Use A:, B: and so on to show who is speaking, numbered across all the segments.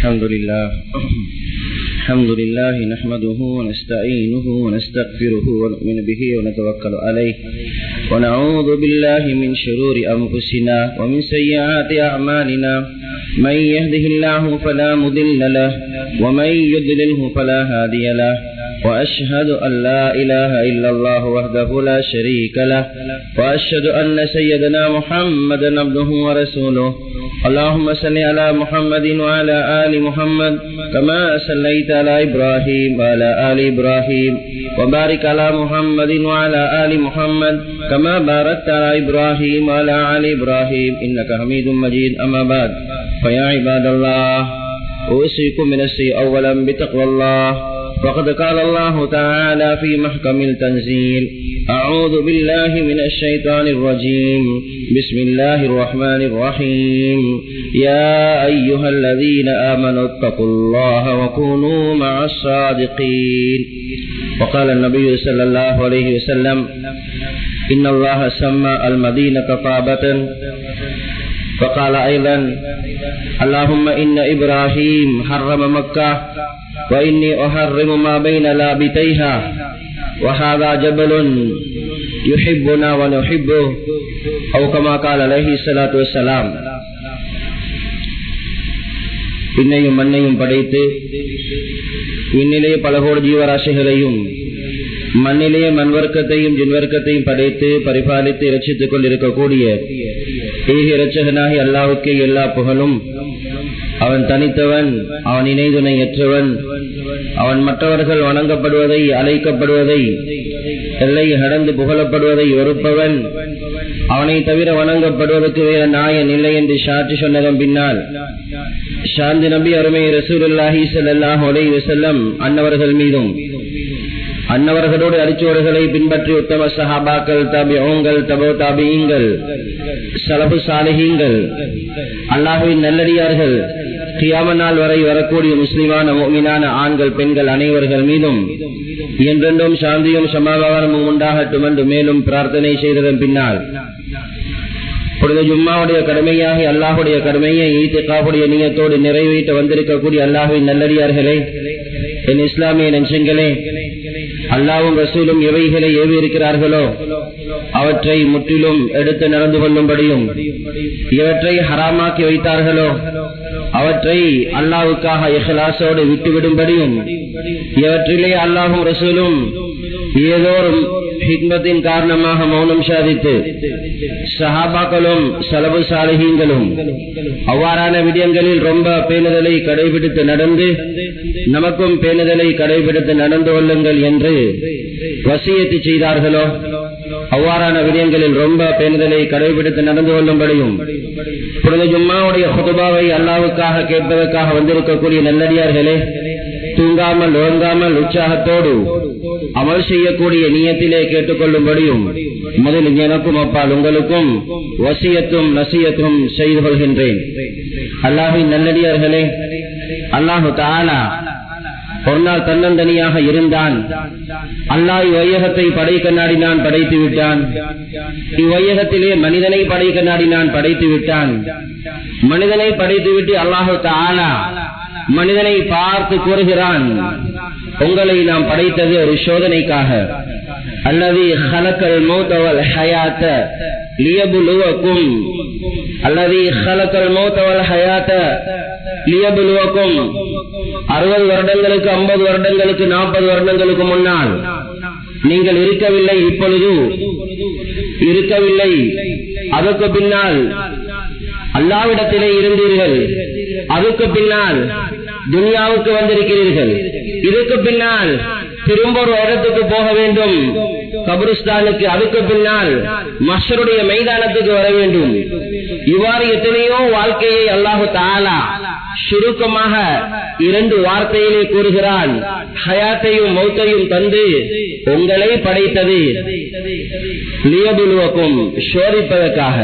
A: الحمد لله الحمد لله نحمده ونستعينه ونستغفره ونؤمن به ونتوكل عليه ونعوذ بالله من شرور أنفسنا ومن سيئات أعمالنا من يهده الله فلا مضل له ومن يضلله فلا هادي له وأشهد أن لا إله إلا الله وحده لا شريك له وأشهد أن سيدنا محمدا عبده ورسوله اللهم صل على محمد وعلى آل محمد كما صليت على إبراهيم وعلى آل إبراهيم وبارك على محمد وعلى آل محمد كما باركت على إبراهيم وعلى آل إبراهيم إنك حميد مجيد أما بعد فيا عباد الله أوصيكم من السيء أولا بتقوى الله وقد قال الله تعالى في محكم التنزيل أعوذ بالله من الشيطان الرجيم بسم الله الرحمن الرحيم يا أيها الذين آمنوا اتقوا الله وكونوا مع الصادقين وقال النبي صلى الله عليه وسلم إن الله سمى المدينة طابة فقال أيضا اللهم إن إبراهيم حرم مكة وإني أحرم ما بين لابتيها وهذا جبل يحبنا ونحبه أو كما قال عليه الصلاة والسلام பின்னையும் மண்ணையும் படைத்து விண்ணிலே பல கோடி ஜீவராசிகளையும் மண்ணிலே மண்வர்க்கத்தையும் ஜின்வர்க்கத்தையும் படைத்து பரிபாலித்து இரட்சித்துக் கொண்டிருக்கக்கூடிய ஏக இரட்சகனாகி அல்லாவுக்கே எல்லா புகழும் அவன் தனித்தவன் அவன் இணைதுணையற்றவன் அவன் மற்றவர்கள் வணங்கப்படுவதை அழைக்கப்படுவதை எல்லை கடந்து புகழப்படுவதை வெறுப்பவன் அவனை தவிர வணங்கப்படுவதற்கு வேற நாயன் இல்லை என்று சாட்சி சொன்னதன் பின்னால் சாந்தி நபி அருமை ரசூலுல்லாஹி ஸல்லல்லாஹு அலைஹி வஸல்லம் அன்னவர்கள் மீதும் அன்னவர்களோடு அரிச்சுவர்களை பின்பற்றி உத்தம சஹாபாக்கள் தபிஓங்கள் தபோ தாபியங்கள் சலபு சாலிஹீங்கள் அல்லாஹுவின் நல்லடியார்கள் கியாம நாள் வரை வரக்கூடிய முஸ்லிமான மோமினான ஆண்கள் பெண்கள் அனைவர்கள் மீதும் என்றென்றும் சாந்தியும் சமாதானமும் உண்டாகட்டும் என்று மேலும் பிரார்த்தனை செய்ததன் பின்னால் பொழுது ஜும்மாவுடைய கடமையாகி அல்லாஹுடைய கடமையை ஈத்திகாவுடைய நீயத்தோடு நிறைவேற்ற வந்திருக்கக்கூடிய அல்லாஹுவின் நல்லடியார்களே என் இஸ்லாமிய நெஞ்சங்களே அல்லாவும் ரசூலும் எவைகளை ஏவி இருக்கிறார்களோ அவற்றை முற்றிலும் எடுத்து நடந்து கொள்ளும்படியும் இவற்றை ஹராமாக்கி வைத்தார்களோ அவற்றை அல்லாவுக்காக இஹலாசோடு விட்டுவிடும்படியும் இவற்றிலே அல்லாஹும் ரசூலும் ஏதோறும் ஹிக்மத்தின் காரணமாக மௌனம் சாதித்து சஹாபாக்களும் சலபு சாலிகங்களும் அவ்வாறான விடயங்களில் ரொம்ப பேணுதலை கடைபிடித்து நடந்து நமக்கும் பேணுதலை கடைபிடித்து நடந்து கொள்ளுங்கள் என்று வசியத்து செய்தார்களோ அவ்வாறான விடயங்களில் ரொம்ப பேணுதலை கடைபிடித்து நடந்து கொள்ளும்படியும் புனித ஜும்மாவுடைய ஹுதுபாவை அல்லாவுக்காக கேட்பதற்காக வந்திருக்கக்கூடிய நல்லடியார்களே தூங்காமல் ஓங்காமல் உற்சாகத்தோடு அமல் செய்யக்கூடிய நீயத்திலே கேட்டுக்கொள்ளும்படியும் முதலில் எனக்கும் அப்பால் உங்களுக்கும் வசியத்தும் நசியத்தும் செய்து கொள்கின்றேன் அல்லாஹின் நல்லடியார்களே அல்லாஹு தாலா ஒரு நாள் தன்னந்தனியாக இருந்தான் அல்லாஹ் இவ்வையகத்தை படைக்க நாடினான் படைத்து விட்டான் இவ்வையகத்திலே மனிதனை படைக்க நாடினான் படைத்து விட்டான் மனிதனை படைத்துவிட்டு அல்லாஹு தாலா மனிதனை பார்த்து கூறுகிறான் உங்களை நாம் படைத்தது ஒரு சோதனைக்காக அல்லது ஹலக்கல் மௌத்தவல் ஹயாத்த லியபுலுவக்கும் அல்லது ஹலக்கல் மௌத்தவல் ஹயாத்த லியபுலுவக்கும் அறுபது வருடங்களுக்கு ஐம்பது வருடங்களுக்கு நாற்பது வருடங்களுக்கு முன்னால் நீங்கள் இருக்கவில்லை இப்பொழுது இருக்கவில்லை அதற்கு பின்னால் அல்லாவிடத்திலே இருந்தீர்கள் அதுக்கு பின்னால் துனியாவுக்கு வந்திருக்கிறீர்கள் இதுக்கு பின்னால் திரும்ப ஒரு இடத்துக்கு போக வேண்டும் கபருஸ்தானுக்கு அதுக்கு பின்னால் மஷருடைய மைதானத்துக்கு வர வேண்டும் இவ்வாறு எத்தனையோ வாழ்க்கையை அல்லாஹு தாலா சுருக்கமாக இரண்டு வார்த்தையிலே கூறுகிறான் ஹயாத்தையும் மௌத்தையும் தந்து உங்களை படைத்தது லியபுலுவக்கும் சோதிப்பதற்காக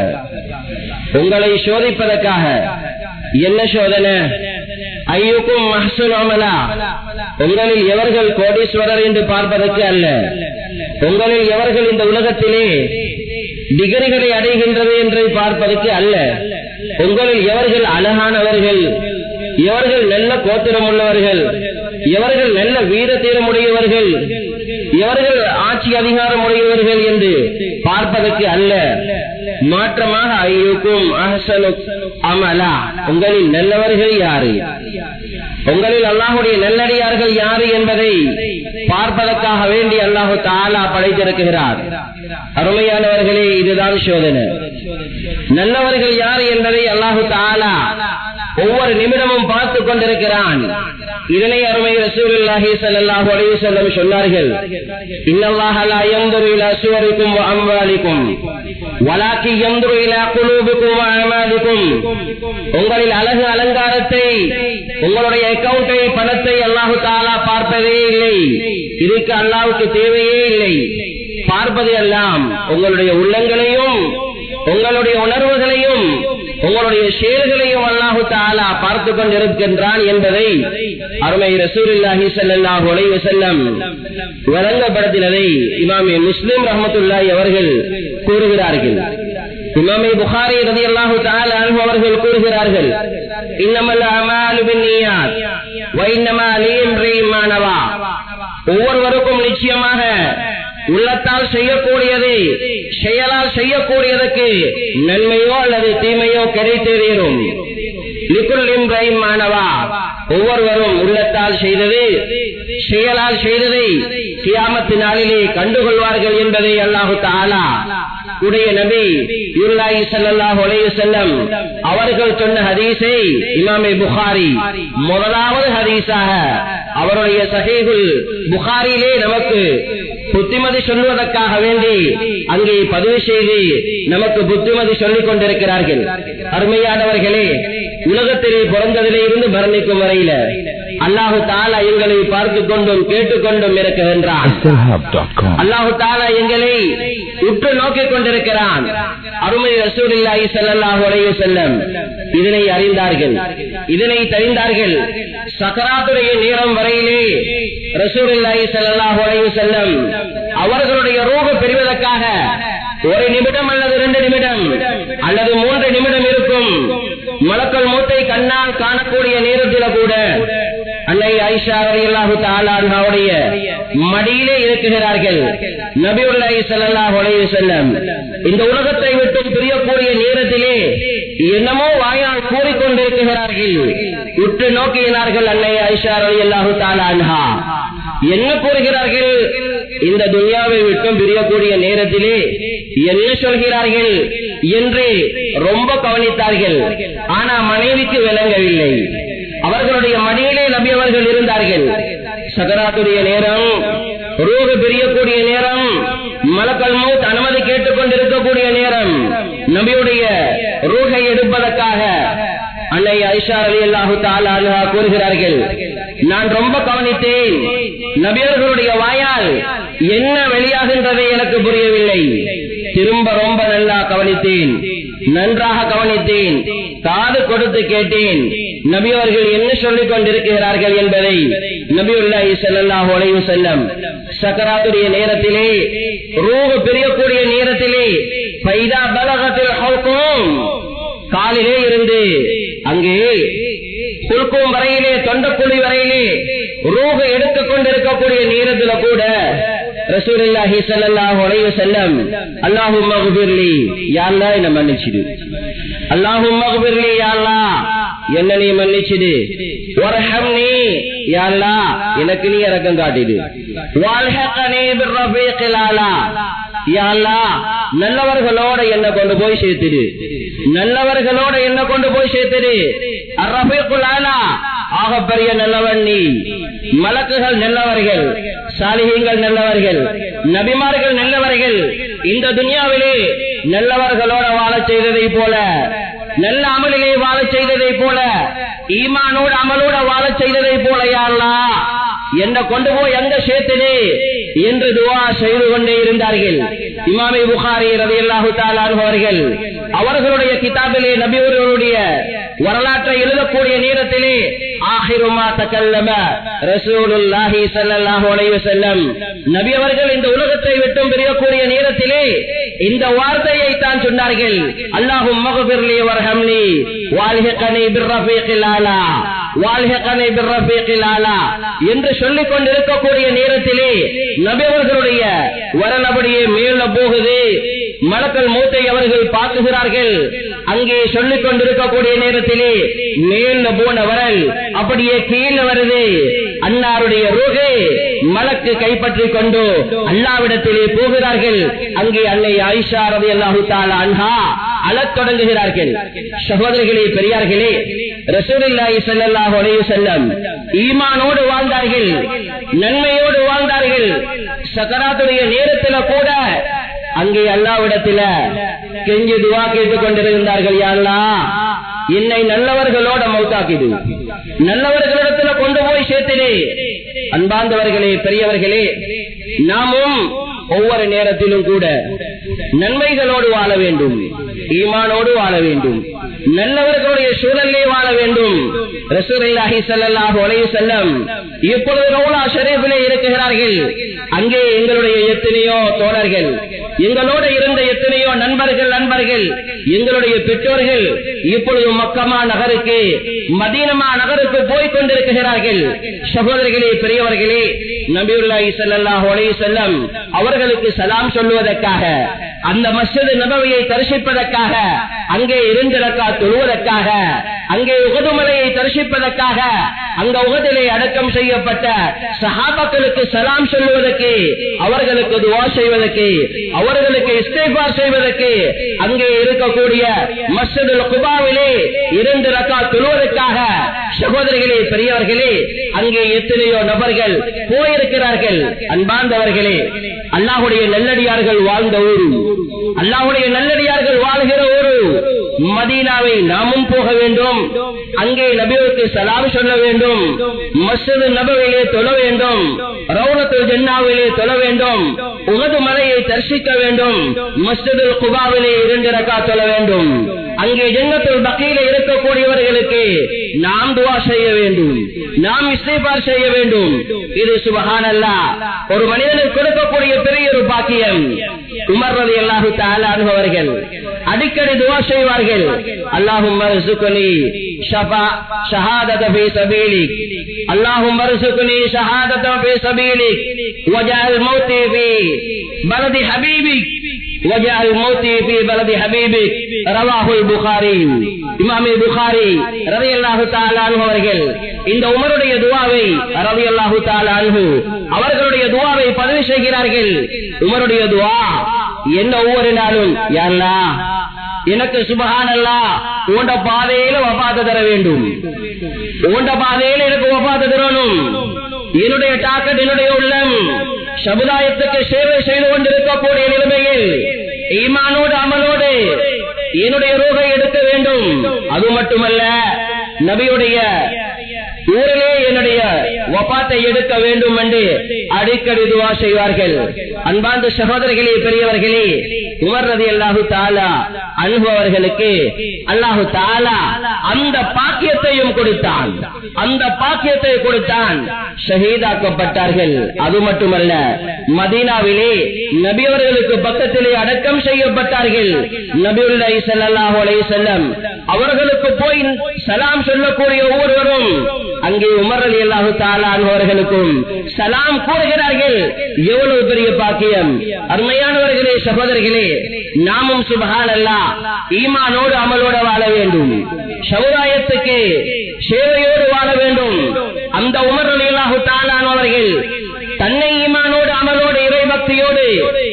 A: உங்களை சோதிப்பதற்காக என்ன சோதனை ஐயுக்கும் மஹசுல் அமலா உங்களில் எவர்கள் கோடீஸ்வரர் என்று பார்ப்பதற்கு அல்ல உங்களில் எவர்கள் இந்த உலகத்திலே டிகிரிகளை அடைகின்றது என்று பார்ப்பதற்கு அல்ல உங்களில் எவர்கள் அழகானவர்கள் எவர்கள் நல்ல கோத்திரம் உள்ளவர்கள் எவர்கள் நல்ல வீர தீரமுடையவர்கள் எவர்கள் ஆட்சி அதிகாரம் உடையவர்கள் என்று பார்ப்பதற்கு அல்ல மாற்றமாக ஐயுக்கும் அஹசனு அமலா உங்களில் நல்லவர்கள் யாரு உங்களில் அல்லாஹுடைய நல்லடியார்கள் யாரு என்பதை பார்ப்பதற்காக வேண்டி அல்லாஹு தாலா படைத்திருக்கிறார் அருமையானவர்களே இதுதான் சோதனை நல்லவர்கள் யார் என்பதை அல்லாஹு தாலா ஒவ்வொரு நிமிடமும் பார்த்துக் கொண்டிருக்கிறான் இதனை அருமை ரசூலுல்லாஹி ஸல்லல்லாஹு அலைஹி வஸல்லம் சொன்னார்கள் இன்னல்லாஹ லா யன்துரு இலா சுவரிக்கும் வ அம்வாலிக்கும் வலாக்கி யன்துரு இலா குலூபிக்கும் வ அமாலிக்கும் உங்களில் அழகு அலங்காரத்தை உங்களுடைய அக்கவுண்டை பணத்தை அல்லாஹு தாலா பார்ப்பதே இல்லை இதுக்கு அல்லாஹ்வுக்கு தேவையே இல்லை பார்ப்பது எல்லாம் உங்களுடைய உள்ளங்களையும் உங்களுடைய உணர்வுகளையும் உங்களுடைய செயல்களையும் அல்லாஹு தாலா பார்த்து கொண்டிருக்கின்றான் என்பதை அருமை ரசூலுல்லாஹி ஸல்லல்லாஹு அலைஹி வஸல்லம் வழங்கப்படுத்தினதை இமாமே முஸ்லிம் ரஹமத்துல்லாஹி அவர்கள் கூறுகிறார்கள் இமாமே புகாரி ரலியல்லாஹு தஆலா அன்ஹு அவர்கள் கூறுகிறார்கள் இன்னமல் அமாலு பின்னியாத் வ இன்னமா லியம்ரிஇன் மா நவா ஒவ்வொருவருக்கும் நிச்சயமாக உள்ளத்தால் செய்யக்கூடியது செயலால் செய்யக்கூடியதற்கு நன்மையோ அல்லது தீமையோ கிடைத்தேறும் மாணவா ஒவ்வொருவரும் உள்ளத்தால் செய்தது செயலால் செய்ததை கியாமத்து நாளிலே கண்டுகொள்வார்கள் என்பதை அல்லாஹு தாலா உடைய நபி யுல்லாஹி ஸல்லல்லாஹு அலைஹி வஸல்லம் அவர்கள் சொன்ன ஹதீஸை இமாமே புகாரி முதலாவது ஹதீஸாக அவருடைய சஹீஹுல் புகாரியிலே நமக்கு புத்திமதி சொல்வதற்காக வேண்டி அங்கே பதிவு செய்து நமக்கு புத்திமதி சொல்லிக் கொண்டிருக்கிறார்கள் அருமையானவர்களே உலகத்திலே பிறந்ததிலே இருந்து மரணிக்கும் வரையில அல்லாஹு தாலா எங்களை பார்த்து கொண்டும் கேட்டுக்கொண்டும் இருக்குகின்றான் அல்லாஹு தாலா எங்களை உற்று நோக்கிக் கொண்டிருக்கிறான் அருமை ரசூலில்லாஹி ஸல்லல்லாஹு அலைஹி வஸல்லம் இதனை அறிந்தார்கள் இதனை தெரிந்தார்கள் சக்கராத்துடைய நேரம் வரையிலே ரசூலில்லாஹி ஸல்லல்லாஹு அலைஹி வஸல்லம் அவர்களுடைய ரோக பெறுவதற்காக ஒரு நிமிடம் அல்லது இரண்டு நிமிடம் அல்லது மூன்று நிமிடம் இருக்கும் மலக்கள் மூத்தை கண்ணால் காணக்கூடிய நேரத்தில் கூட அன்னை ஐஷா அல்லாஹு தாலாவுடைய மடியிலே இருக்குகிறார்கள் நபியுல்லாஹி ஸல்லல்லாஹு அலைஹி வஸல்லம் இந்த உலகத்தை விட்டு பிரியக்கூடிய நேரத்திலே என்னமோ வாயால் கூறிக்கொண்டிருக்கிறார்கள் உற்று நோக்கினார்கள் அன்னை ஐஷா அல்லாஹு தாலா என்ன கூறுகிறார்கள் இந்த துனியாவை விட்டும் பிரியக்கூடிய நேரத்திலே என்ன சொல்கிறார்கள் என்று ரொம்ப கவனித்தார்கள் ஆனா மனைவிக்கு விளங்கவில்லை அவர்களுடைய மடியிலே நபி அவர்கள் இருந்தார்கள் சகராத்துடைய நேரம் ரூக பிரியக்கூடிய நேரம் மலக்கல் மௌத் அனுமதி கேட்டுக் கொண்டிருக்கக்கூடிய நேரம் நபியுடைய ரூகை எடுப்பதற்காக அன்னை ஐஷா அலி அல்லாஹு தாலா கூறுகிறார்கள் நான் ரொம்ப கவனித்தேன் நபியர்களுடைய வாயால் என்ன வெளியாகின்றதை எனக்கு புரியவில்லை திரும்ப ரொம்ப நல்லா கவனித்தேன் நன்றாக கவனித்தேன் காது கொடுத்து கேட்டேன் நபி அவர்கள் என்ன சொல்லிக் கொண்டிருக்கிறார்கள் என்பதை நபியுல்லாஹி ஸல்லல்லாஹு அலைஹி வஸல்லம் சக்கராத்துடைய நேரத்திலே ரூஹ் பிரியக்கூடிய நேரத்திலே ஃபைதா பலகத்தில் ஹல்கும் காலிலே இருந்து அங்கே குல்கும் வரையிலே தொண்டக்குழி வரையிலே ரூஹ எடுத்துக் கொண்டிருக்கக்கூடிய நேரத்தில் கூட ரசூலுல்லாஹி ஸல்லல்லாஹு அலைஹி வஸல்லம் அல்லாஹும்ம குஃபிர்லி யா அல்லாஹ் என்ன மன்னிச்சிடு அல்லாஹும்ம குஃபிர்லி யா அல்லாஹ் என்ன நீ மன்னிச்சிடு வர்ஹம்னி யா அல்லாஹ் எனக்கு நீ இரக்கம் காட்டிடு வல்ஹக்னி பிர்ரஃபீகில் ஆலா யா அல்லாஹ் நல்லவர்களோட என்ன கொண்டு போய் சேர்த்துடு நல்லவர்களோட என்ன கொண்டு போய் சேர்த்துடு அர்ரஃபீகுல் ஆலா ஆக பெரிய நல்லவன் நீ மலக்குகள் நல்லவர்கள் சாலிகங்கள் நல்லவர்கள் நபிமார்கள் நல்லவர்கள் இந்த துனியாவிலே நல்லவர்களோட வாழ செய்ததை போல நல்ல அமலிலே வாழ செய்ததை போல ஈமானோடு அமலோட வாழ செய்ததை போல யாருலா என்ன கொண்டு போய் எங்க சேர்த்தினே என்று துவா செய்து கொண்டே இருந்தார்கள் இமாமி புகாரி ரவி அல்லாஹு அவர்கள் அவர்களுடைய கிதாபிலே நபிவர்களுடைய வரலாற்றை எழுதக்கூடிய நேரத்திலே ஆஹிருமா தக்கல்லம ரசூலுல்லாஹி ஸல்லல்லாஹு அலைஹி வஸல்லம் நபி அவர்கள் இந்த உலகத்தை விட்டும் பிரியக்கூடிய நேரத்திலே இந்த வார்த்தையை தான் சொன்னார்கள் அல்லாஹும் மகஃபிர்லி வர்ஹம்னி வால்ஹிகனி பிர்ரஃபீகில் ஆலா வால்ஹகனை பிர்ரஃபீகில் ஆலா என்று சொல்லிக் கொண்டிருக்கக்கூடிய நேரத்திலே நபி அவர்களுடைய வரலபடியே மேல போகுது மலக்கல் மூத்தை அவர்கள் பார்க்குகிறார்கள் அங்கே சொல்லிக் கொண்டிருக்கக்கூடிய நேரத்திலே மேல போன வரல் அப்படியே கீழே வருது அன்னாருடைய ரோகே மலக்கு கைப்பற்றி கொண்டு அல்லாவிடத்திலே போகிறார்கள் அங்கே அன்னை ஆயிஷா ரவி அல்லாஹு அன்ஹா அழத் தொடங்குகிறார்கள் சகோதரிகளே பெரியார்களே ரசூலுல்லாஹி ஸல்லல்லாஹு அலைஹி வஸல்லம் ஈமானோடு வாழ்ந்தார்கள் நன்மையோடு வாழ்ந்தார்கள் சக்கராத்துடைய நேரத்துல கூட அங்கே அல்லாவிடத்தில கெஞ்சி துவா கேட்டுக் கொண்டிருந்தார்கள் யாழ்லா என்னை நல்லவர்களோட மௌத்தாக்கிடு நல்லவர்களிடத்துல கொண்டு போய் சேர்த்தினே அன்பார்ந்தவர்களே பெரியவர்களே நாமும் ஒவ்வொரு நேரத்திலும் கூட நன்மைகளோடு வாழ வேண்டும் ஈமானோடு வாழ வேண்டும் நல்லவர்களுடைய சூழலே வாழ வேண்டும் ரசூலுல்லாஹி ஸல்லல்லாஹு அலைஹி வஸல்லம் இப்பொழுது ரவுலா ஷரீஃபிலே இருக்கிறார்கள் அங்கே எங்களுடைய எத்தனையோ தோழர்கள் எங்களோட இருந்த எத்தனையோ நண்பர்கள் நண்பர்கள் எங்களுடைய பெற்றோர்கள் இப்பொழுது மக்கமா நகருக்கு மதீனமா நகருக்கு போய் கொண்டிருக்கிறார்கள் சகோதரிகளே பெரியவர்களே நபியுல்லாஹி ஸல்லல்லாஹு அலைஹி வஸல்லம் அவர்களுக்கு சலாம் சொல்லுவதற்காக அந்த மஸ்ஜித் நபவியை தரிசிப்பதற்காக அங்கே இருந்து ரக்கா தொழுவதற்காக அங்கே உகதுமலையை தரிசிப்பதற்காக அங்க உகதிலே அடக்கம் செய்யப்பட்ட சஹாபாக்களுக்கு சலாம் சொல்லுவதற்கு அவர்களுக்கு துவா செய்வதற்கு அவர்களுக்கு இஸ்தேபார் செய்வதற்கு அங்கே இருக்கக்கூடிய மஸ்ஜிதுல் குபாவிலே இரண்டு ரக்கா தொழுவதற்காக சகோதரிகளே பெரியவர்களே அங்கே எத்தனையோ நபர்கள் போயிருக்கிறார்கள் அன்பார்ந்தவர்களே அல்லாஹுடைய நல்லடியார்கள் வாழ்ந்த ஊரு அல்லாஹுடைய நல்லடியார்கள் வாழ்கிற ஊரு மதீனாவை நாமும் போக வேண்டும் அங்கே நபிவுக்கு சலாம் சொல்ல வேண்டும் மஸ்ஜித் நபவிலே தொழ வேண்டும் ரவுனத்துல் ஜன்னாவிலே தொழ வேண்டும் உகது மலையை தரிசிக்க வேண்டும் மஸ்ஜிதுல் குபாவிலே இரண்டு ரக்கா தொழ வேண்டும் அங்கே ஜன்னத்துல் பக்கையில இருக்கக்கூடியவர்களுக்கு நாம் துவா செய்ய வேண்டும் நாம் இஸ்திபார் செய்ய வேண்டும் இது சுபஹானல்லா ஒரு மனிதனுக்கு கொடுக்கக்கூடிய பெரிய ஒரு பாக்கியம் உமர் ரவி அல்லாஹு அவர்கள் அடிக்கடி துவா செய்வார்கள் அல்லாஹும் மர்சுகுனி ஷஃபா ஷஹாதத ஃபீ சபீலிக் அல்லாஹும் மர்சுகுனி ஷஹாதத ஃபீ சபீலிக் வஜஅல் மௌத்தி ஃபீ பலதி ஹபீபிக் وجعل موتي في بلد حبيبك رواه البخاري இமாம் புகாரி ரலியல்லாஹு தஆலா அன்ஹு அவர்கள் இந்த உமருடைய துஆவை ரலியல்லாஹு தஆலா அன்ஹு அவர்களுடைய துஆவை பதிவு செய்கிறார்கள் உமருடைய துஆ என்ன ஒவ்வொரு நாளும் யா அல்லாஹ் எனக்கு சுபஹானல்லா உண்ட பாதையில வபாத்த தர வேண்டும் உண்ட பாதையில எனக்கு வபாத்த தரணும் என்னுடைய டாக்கெட் என்னுடைய உள்ளம் சமுதாயத்துக்கு சேவை செய்து கொண்டிருக்கக்கூடிய நிலைமையில் ஈமானோடு அமலோடு என்னுடைய ரூகை எடுக்க வேண்டும் அது மட்டுமல்ல நபியுடைய ஊரிலே என்னுடைய வபாத்தை எடுக்க வேண்டும் என்று அடிக்கடி துவா செய்வார்கள் அன்பார்ந்த சகோதரர்களே பெரியவர்களே உமர் ரதி அல்லாஹு தாலா அனுபவர்களுக்கு அல்லாஹு தாலா அந்த பாக்கியத்தையும் கொடுத்தான் அந்த பாக்கியத்தை கொடுத்தான் ஷஹீதாக்கப்பட்டார்கள் அது மட்டுமல்ல மதீனாவிலே நபியவர்களுக்கு பக்கத்திலே அடக்கம் செய்யப்பட்டார்கள் நபியுல்லாஹி ஸல்லல்லாஹு அலைஹி வஸல்லம் அவர்களுக்கு போய் சலாம் சொல்லக்கூடிய ஒவ்வொருவரும் அங்கே உமர் அலி அல்லாஹு அவர்களுக்கும் சலாம் கூறுகிறார்கள் எவ்வளவு பெரிய பாக்கியம் அருமையானவர்களே சகோதரர்களே நாமும் சுபஹான் அல்லா ஈமானோடு அமலோடு வாழ வேண்டும் சமுதாயத்துக்கு சேவையோடு வாழ வேண்டும் அந்த உமர் அலி அல்லாஹு அவர்கள் தன்னை ஈமானோடு அமலோடு இறைபக்தியோடு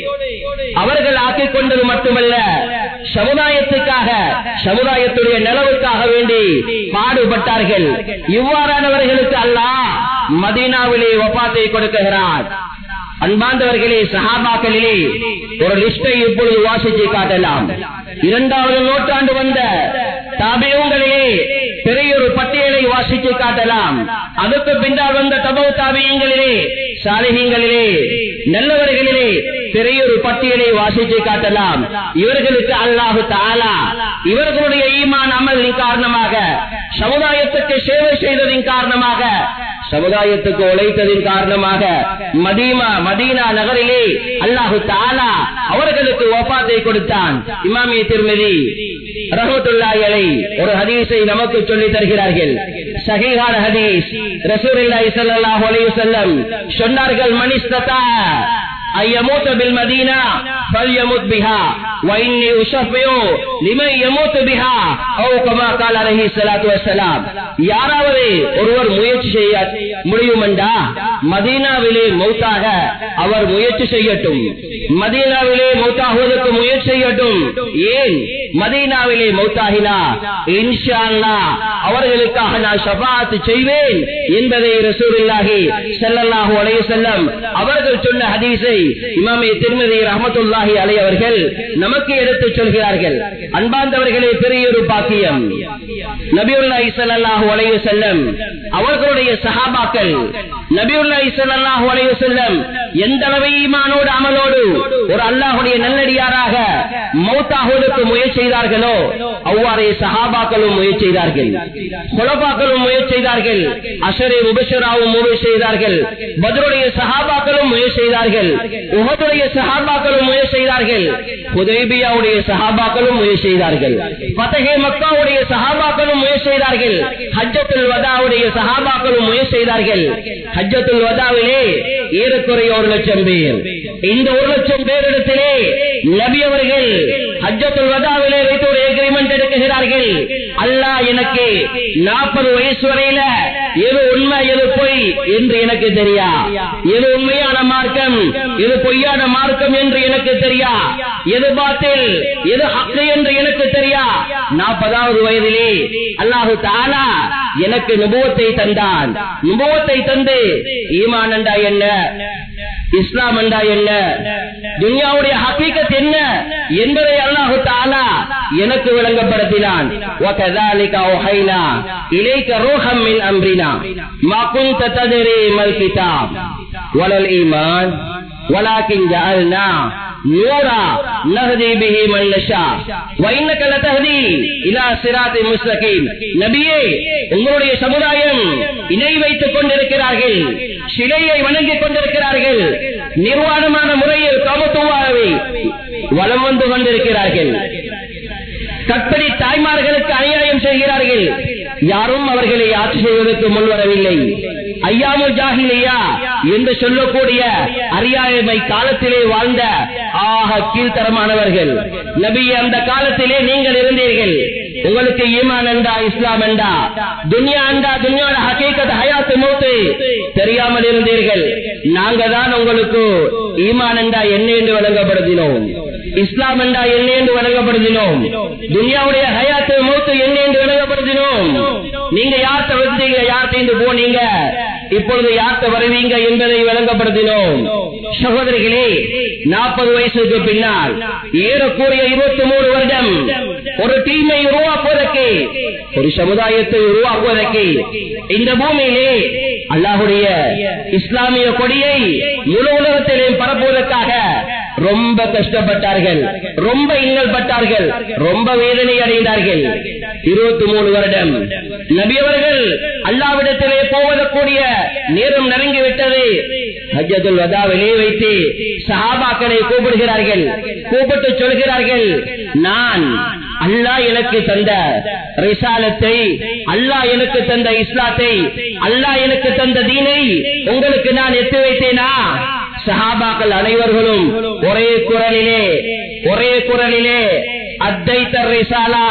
A: அவர்கள் ஆக்கிக் கொண்டது மட்டுமல்ல சமுதாயத்துக்காக சமுதாயத்துடைய நலவுக்காக வேண்டி பாடுபட்டார்கள் இவ்வாறானவர்களுக்கு அல்லாஹ் மதீனாவிலே ஒப்பாத்தை கொடுக்குகிறார் அன்பாந்தவர்களே சஹாபாக்களிலே ஒரு லிஸ்டை இப்பொழுது வாசித்து காட்டலாம் இரண்டாவது நூற்றாண்டு வந்த தாபியங்களிலே பெரிய ஒரு பட்டியலை வாசித்து காட்டலாம் அதுக்கு பின்னால் வந்த தபவு தாபியங்களிலே சாலிகங்களிலே நல்லவர்களிலே பெரிய ஒரு பட்டியலை வாசித்து காட்டலாம் இவர்களுக்கு அல்லாஹு தாலா இவர்களுடைய ஈமான் அமலின் காரணமாக சமுதாயத்துக்கு சேவை செய்ததின் காரணமாக சமுதாயத்துக்கு உழைத்ததின் காரணமாக மதீமா மதீனா நகரிலே அல்லாஹு தாலா அவர்களுக்கு ஒப்பாத்தை கொடுத்தான் இமாமிய திருமதி ரஹமத்துல்லாஹி அலை ஒரு ஹதீஸை நமக்கு சொல்லி தருகிறார்கள் சஹீஹான ஹதீஸ் ரசூலுல்லாஹி ஸல்லல்லாஹு அலைஹி வஸல்லம் சொன்னார்கள் மனிஸ்ததா ஐயமூத்த பில் மதீனா فليمت بها واني اشفع لمن يموت بها او كما قال عليه الصلاه والسلام யாராவது ஒருவர் முயற்சி செய்ய முடியுமெண்டா மதீனாவிலே மௌத்தாக அவர் முயற்சி செய்யட்டும் மதீனாவிலே மௌத்தாகுவதற்கு முயற்சி செய்யட்டும் ஏன் மதீனாவிலே மௌத்தாகினா இன்ஷா அல்லாஹ் அவர்களுக்காக நான் ஷபாத் செய்வேன் என்பதை ரசூலுல்லாஹி ஸல்லல்லாஹு அலைஹி வஸல்லம் அவர்கள் சொன்ன ஹதீஸை இமாமே திருமதி ரஹமத்துல்லாஹி அலை அவர்கள் நமக்கு எடுத்து சொல்கிறார்கள் அன்பார்ந்தவர்களே பெரிய ஒரு பாக்கியம் நபியுல்லாஹி ஸல்லல்லாஹு அலைஹி வஸல்லம் அவர்களுடைய சஹாபாக்கள் நபியுல்லாஹி ஸல்லல்லாஹு அலைஹி வஸல்லம் எந்த அளவு ஈமானோடு அமலோடு ஒரு அல்லாஹ்வுடைய நல்லடியாராக மௌத்தாகுவதற்கு முயற்சி செய்தார்களோ அவ்வாறே சஹாபாக்களும் முயற்சி செய்தார்கள் குலபாக்களும் முயற்சி செய்தார்கள் அஷரே உபஷராவும் முயற்சி செய்தார்கள் பத்ருடைய சஹாபாக்களும் முயற்சி செய்தார்கள் உஹதுடைய சஹாபாக்களும் முயற்சி செய்தார்கள் ஹுதைபியாவுடைய சஹாபாக்களும் முயற்சி செய்தார்கள் பதகே மக்காவுடைய சஹாபாக்களும் முயற்சி செய்தார்கள் ஹஜ்ஜத்துல் வதாவுடைய சஹாபாக்களும் முயற்சி செய்தார்கள் ஹஜ்ஜத்துல் வதாவிலே ஏறக்குறைய ஒரு லட்சம் பேர் இந்த ஒரு லட்சம் பேரிடத்திலே நபி அவர்கள் ஹஜ்ஜத்துல் வதாவிலே வைத்து ஒரு எக்ரிமெண்ட் எடுக்கிறார்கள் அல்லாஹ் எனக்கு நாற்பது வயசு வரையில எது உண்மை எது பொய் என்று எனக்கு தெரியா எது உண்மையான மார்க்கம் எது பொய்யான மார்க்கம் என்று எனக்கு தெரியா எது பாத்தில் எது ஹக்கு என்று எனக்கு தெரியா நாற்பதாவது வயதிலே அல்லாஹு தாலா எனக்கு நுபுவத்தை தந்தான் நுபுவத்தை தந்து ஈமான் என்றா என்ன இஸ்லாம் என்றா என்ன துனியாவுடைய ஹக்கீக்கத் என்ன என்பதை அல்லாஹு தாலா எனக்கு விளங்கப்படுத்தினான் وَكَذَلِكَ أَوْحَيْنَا إِلَيْكَ رُوحًا مِنْ أَمْرِنَا مَا كُنْتَ تَدْرِي مَا الْكِتَابُ وَلَا الْإِيمَانُ ولكن جعلنا نورا نهدي به من نشاء وانك لتهدي الى صراط مستقيم நபியே உங்களுடைய சமுதாயம் இணை வைத்துக் கொண்டிருக்கிறார்கள் சிலையை வணங்கிக் கொண்டிருக்கிறார்கள் நிர்வாணமான முறையில் காமத்துவாவை வலம் வந்து கொண்டிருக்கிறார்கள் கற்பனை தாய்மார்களுக்கு அநியாயம் செய்கிறார்கள் யாரும் அவர்களை ஆட்சி செய்வதற்கு முன்வரவில்லை ஐயாமுல் ஜாகிலியா என்று சொல்லக்கூடிய அறியாமை காலத்திலே வாழ்ந்த ஆக கீழ்த்தரமானவர்கள் நபி அந்த காலத்திலே நீங்கள் இருந்தீர்கள் உங்களுக்கு ஈமான் என்றா இஸ்லாம் என்றா துன்யா என்றா துன்யாட ஹக்கீக்கத் ஹயாத்து மூத்து தெரியாமல் இருந்தீர்கள் நாங்க தான் உங்களுக்கு ஈமான் என்றா என்ன என்று வழங்கப்படுத்தினோம் இஸ்லாம் என்றா என்ன என்று வழங்கப்படுத்தினோம் துனியாவுடைய ஹயாத்து மூத்து என்ன என்று வழங்கப்படுத்தினோம் நீங்க யார்த்த வந்தீங்க யார்த்த போனீங்க இப்பொழுது யார்த்த வருவீங்க என்பதை விளங்கப்படுத்தினோம் சகோதரிகளே நாற்பது வயசுக்கு பின்னால் ஏறக்கூடிய இருபத்தி மூணு வருடம் ஒரு டீமை உருவாக்குவதற்கு ஒரு சமுதாயத்தை உருவாக்குவதற்கு இந்த பூமியிலே அல்லாஹுடைய இஸ்லாமிய கொடியை முழு உலகத்திலே பரப்புவதற்காக ரொம்ப கஷ்டப்பட்டார்கள் ரொம்ப இன்னல் பட்டார்கள் ரொம்ப வேதனை அடைந்தார்கள் இருபத்தி மூணு வருடம் நபியவர்கள் அல்லாவிடத்திலே போவதற்குரிய நேரம் நெருங்கிவிட்டது ஹஜ்ஜத்துல் வதாவிலே வைத்து சஹாபாக்களை கூப்பிடுகிறார்கள் கூப்பிட்டு சொல்கிறார்கள் நான் அல்லாஹ் எனக்கு தந்த ரிசாலத்தை அல்லாஹ் எனக்கு தந்த இஸ்லாத்தை அல்லாஹ் எனக்கு தந்த தீனை உங்களுக்கு நான் எத்து வைத்தேனா சஹாபாக்கள் அனைவர்களும் ஒரே குரலிலே ஒரே குரலிலே அத்தைத்த ரிசாலா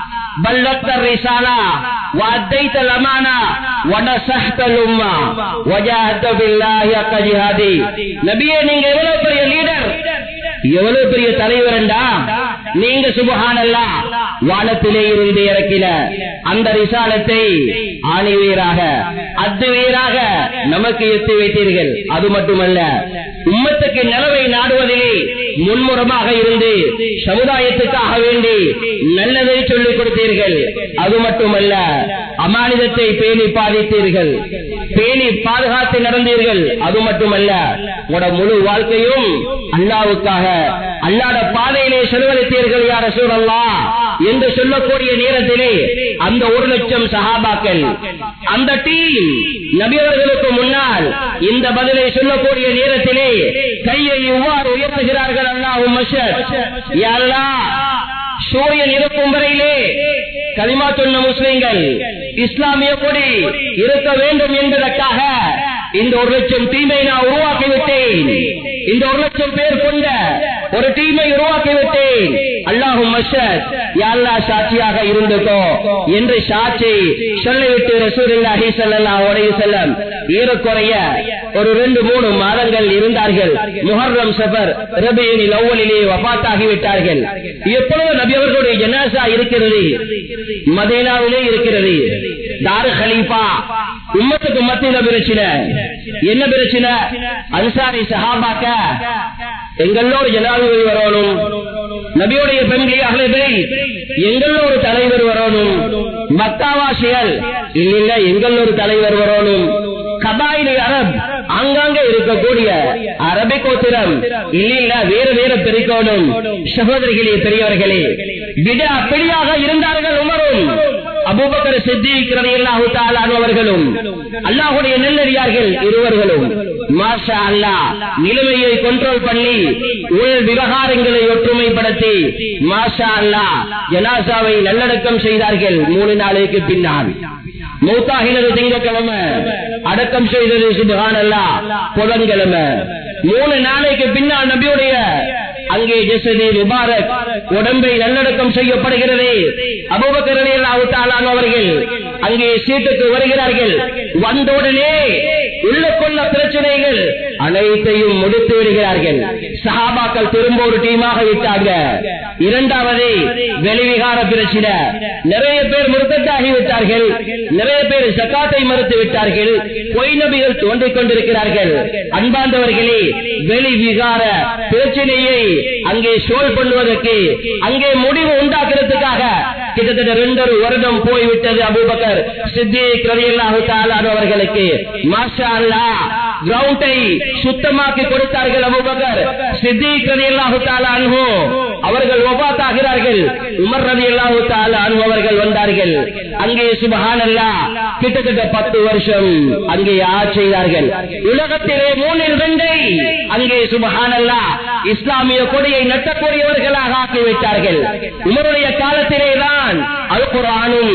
A: بلغت الرسالة وأديت الأمانة ونصحت الأمة وجاهدت بالله حق جهادي நபியே நீங்க எவ்வளவு பெரிய லீடர் எவ்வளவு பெரிய தலைவரண்டா நீங்க சுபஹானல்லா வானத்திலே இருந்து இறக்கின அந்த ரிசாலத்தை ஆணிவீராக அத்துவீராக நமக்கு எத்தி வைத்தீர்கள் அது மட்டுமல்ல உம்மத்துக்கு நிலவை நாடுவதிலே முன்முறமாக இருந்து சமுதாயத்துக்காக வேண்டி நல்லதை சொல்லிக் கொடுத்தீர்கள் அது மட்டுமல்ல அமானிதத்தை பேணி பாதித்தீர்கள் பேணி பாதுகாத்து நடந்தீர்கள் அது மட்டுமல்ல உங்களோட முழு வாழ்க்கையும் அல்லாவுக்காக அல்லாட பாதையிலே செலவழித்தீர்கள் யார சூழல்லா என்று சொல்லக்கூடிய நேரத்திலே அந்த ஒரு லட்சம் சஹாபாக்கள் அந்த டீம் நபியவர்களுக்கு முன்னால் இந்த பதிலை சொல்லக்கூடிய நேரத்திலே கையை இவ்வாறு உயர்த்துகிறார்கள் அல்லாஹும் சூரியன் இருக்கும் வரையிலே கலிமா சொன்ன முஸ்லிம்கள் இஸ்லாமிய கொடி இருக்க வேண்டும் என்பதற்காக இந்த ஒரு லட்சம் டீமை நான் உருவாக்கிவிட்டேன் இந்த ஒரு லட்சம் பேர் கொண்ட ஒரு டீமை உருவாக்கிவிட்டேன் அல்லாஹும் யாழ்லா சாட்சியாக இருந்துக்கோ என்று சாட்சி சொல்லிவிட்டு ரசூலில்லாஹி ஸல்லல்லாஹு அலைஹி வஸல்லம் ஏறக்குறைய ஒரு ரெண்டு மூணு மாதங்கள் இருந்தார்கள் முஹர்ரம் சஃபர் ரபியுல் அவ்வலிலே வஃபாத்தாகி விட்டார்கள் எப்பொழுது நபி அவர்களுடைய ஜனாசா இருக்கிறது மதீனாவிலே இருக்கிறது தாரு ஹலீஃபா உம்மத்துக்கு மத்தியில பிரச்சனை என்ன பிரச்சனை அன்சாரி சஹாபாக்க எங்களோடு ஜனாதிபதி வரணும் நபியுடைய பெண்களே அகலதை எங்கள ஒரு தலைவர் வரணும் மக்காவாசிகள் இல்ல எங்கள் ஒரு தலைவர் வரணும் கபாயிலி அரப் அங்கங்க இருக்கக்கூடிய அரபிக் கோத்திரம் இல்ல வேறு வேறு பிரிக்கணும் சகோதரிகளே பெரியவர்களே விட அப்படியாக இருந்தார்கள் உமரும் அபூபக்கர் சித்திக் ரலியல்லாஹு தஆலா அவர்களும் அல்லாஹ்வுடைய நெல்லடியார்கள் இருவர்களும் மாஷா அல்லாஹ் நிலைமையை கண்ட்ரோல் பண்ணி உள் விவகாரங்களை ஒற்றுமைப்படுத்தி மாஷா அல்லாஹ் ஜனாசாவை நல்லடக்கம் செய்தார்கள் மூணு நாளைக்கு பின்னால் மூத்தாகினது திங்கக்கிழமை அடக்கம் செய்தது சுபகான் அல்லா புதன்கிழமை மூணு நாளைக்கு பின்னால் நபியுடைய அங்கே ஜெசதி முபாரக் உடம்பை நல்லடக்கம் செய்யப்படுகிறது அபுபக்கரணியில் அவர்கள் அங்கே சீட்டுக்கு வருகிறார்கள் வந்தவுடனே உள்ள கொள்ள பிரச்சனைகள் அனைத்தையும் முடித்து விடுகிறார்கள் சஹாபாக்கள் திரும்ப ஒரு டீமாக விட்டாங்க இரண்டாவது வெளிவிகார பிரச்சனை நிறைய பேர் முருத்தத்தாகி விட்டார்கள் நிறைய பேர் சக்காத்தை மறுத்து விட்டார்கள் பொய் நபிகள் தோன்றிக் கொண்டிருக்கிறார்கள் அன்பாந்தவர்களே வெளிவிகார பிரச்சனையை அங்கே சோல் பண்ணுவதற்கு அங்கே முடிவு உண்டாக்குறதுக்காக கிட்டத்தட்ட ரெண்டொரு வருடம் போய்விட்டது அபூபக்கர் சித்திக் ரலியல்லாஹு தஆலா அவர்களுக்கு மாஷா அல்லாஹ் கிரவுண்டை சுத்தமாக்கி கொடுத்தார்கள் அபூபக்கர் சித்திக் ரலியல்லாஹு தஆலா அன்ஹு அவர்கள் வஃபாத் ஆகிறார்கள் உமர் ரலியல்லாஹு தஆலா அன்ஹு அவர்கள் வந்தார்கள் அங்கே சுப்ஹானல்லாஹ் கிட்டத்தட்ட பத்து வருஷம் அங்கே ஆட்சி செய்தார்கள் உலகத்திலே மூணில் ரெண்டை அங்கே சுப்ஹானல்லாஹ் இஸ்லாமிய கொடியை நட்டக்கூடியவர்களாக ஆக்கிவிட்டார்கள் உமருடைய காலத்திலே தான் அல் குரானும்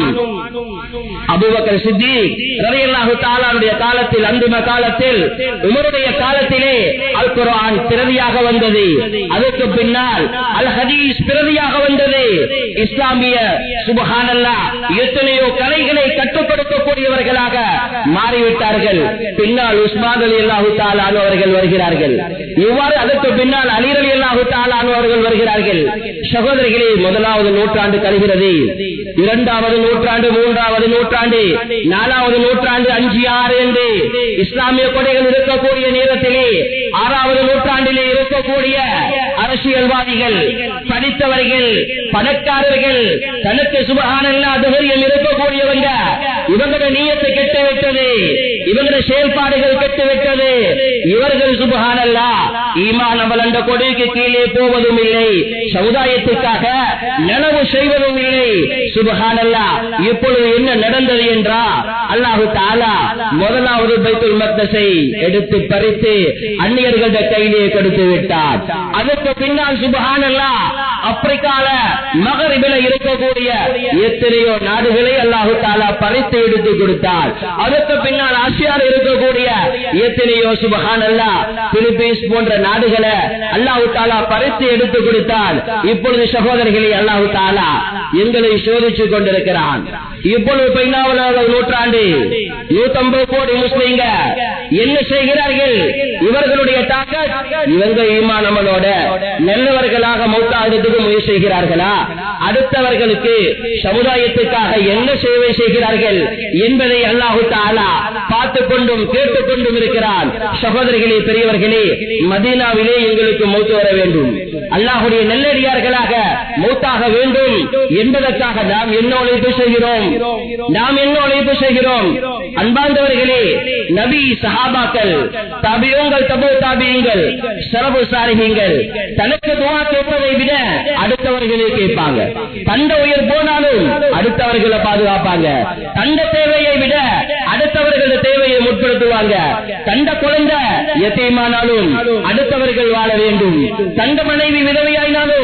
A: அபுபக்கர் சித்திக் ரலியல்லாஹு தஆலாவுடைய காலத்தில் அந்திம காலத்தில் உமருடைய காலத்திலே அல் குர்ஆன் பிரதியாக வந்தது அதற்கு பின்னால் அல் ஹதீஸ் பிரதியாக வந்தது இஸ்லாமிய சுபஹானல்லாஹ் எத்தனையோ கலைகளை கற்றுக் கொடுக்கக்கூடியவர்களாக மாறிவிட்டார்கள் பின்னால் உஸ்மான் ரலியல்லாஹு தஆலா அவர்கள் வருகிறார்கள் இவ்வாறு அதற்கு பின்னால் அலி ரலியல்லாஹு தஆலா அவர்கள் வருகிறார்கள் சகோதரிகளே முதலாவது நூற்றாண்டு கழிகிறது இரண்டாவது நூற்றாண்டு மூன்றாவது நூற்றாண்டு நாலாவது நூற்றாண்டு அஞ்சு ஆறு என்று இஸ்லாமிய கொடைகள் இருக்கக்கூடிய நேரத்திலே ஆறாவது நூற்றாண்டிலே இருக்கக்கூடிய அரசியல்வாதிகள் படித்தவர்கள் பணக்காரர்கள் தனக்கு சுபகானல்லா துகரியம் இருக்கக்கூடியவங்க இவங்களோட நீயத்தை கெட்டுவிட்டது இவங்களோட செயல்பாடுகள் கெட்டுவிட்டது இவர்கள் சுபகானல்லா ஈமான் அவளண்ட கொடைக்கு கீழே போவதும் இல்லை சமுதாயத்துக்காக நனவு செய்வதும் இல்லை சுபகானல்லா இப்பொழுது என்ன நடந்தது என்றா அல்லாஹு தாலா முதலாவது பைத்துல் மக்தஸை எடுத்து பறித்து அந்நியர்கள கையிலே கொடுத்து விட்டார் அதற்கு பின்னால் சுபகானல்லா ஆப்பிரிக்கால மகரிபில இருக்கக்கூடிய எத்தனையோ நாடுகளை அல்லாஹு தாலா பறித்து எடுத்து கொடுத்தார் அதற்கு பின்னால் ஆசியாவில் இருக்கக்கூடிய எத்தனையோ சுபகானல்லா பிலிப்பீன்ஸ் போன்ற நாடுகளை அல்லாஹு தாலா பறித்து எடுத்து கொடுத்தார் இப்பொழுது சகோதரர்களே அல்லாஹு தாலா எங்களை சோதிச்சு கொண்டிருக்கிறான் இப்பொழுது பதினாவதாவது நூற்றாண்டு நூத்தம்பது கோடி முஸ்லீம்க என்ன செய்கிறார்கள் இவர்களுடைய தாக்கத் இவங்க ஈமானமனோட நல்லவர்களாக மௌத்தாகிறதுக்கு முயற்சி செய்கிறார்களா அடுத்தவர்களுக்கு சமுதாயத்துக்காக என்ன சேவை செய்கிறார்கள் என்பதை அல்லாஹு தாலா பார்த்து கொண்டும் கேட்டுக் கொண்டும் இருக்கிறான் சகோதரிகளே பெரியவர்களே மதீனாவிலே எங்களுக்கு மௌத்து வர வேண்டும் அல்லாஹுடைய நல்லடியார்களாக மௌத்தாக வேண்டும் என்பதற்காக நாம் என்ன உழைப்பு செய்கிறோம் நாம் என்ன உழைப்பு செய்கிறோம் அன்பார்ந்தவர்களே நபி சஹாபாக்கள் தபியுங்கள் தபோ தாபியுங்கள் சரபு சாரிகள் தனக்கு துவா கேட்பதை விட அடுத்தவர்களே கேட்பாங்க தந்த உயிர் போனாலும் அடுத்தவர்களை பாதுகாப்பாங்க தந்த தேவையை விட அடுத்தவர்கள தேவையை முற்படுத்துவாங்க தந்த குழந்தை எத்தையுமானாலும் அடுத்தவர்கள் வாழ வேண்டும் தந்த மனைவி விதவையாயினாலும்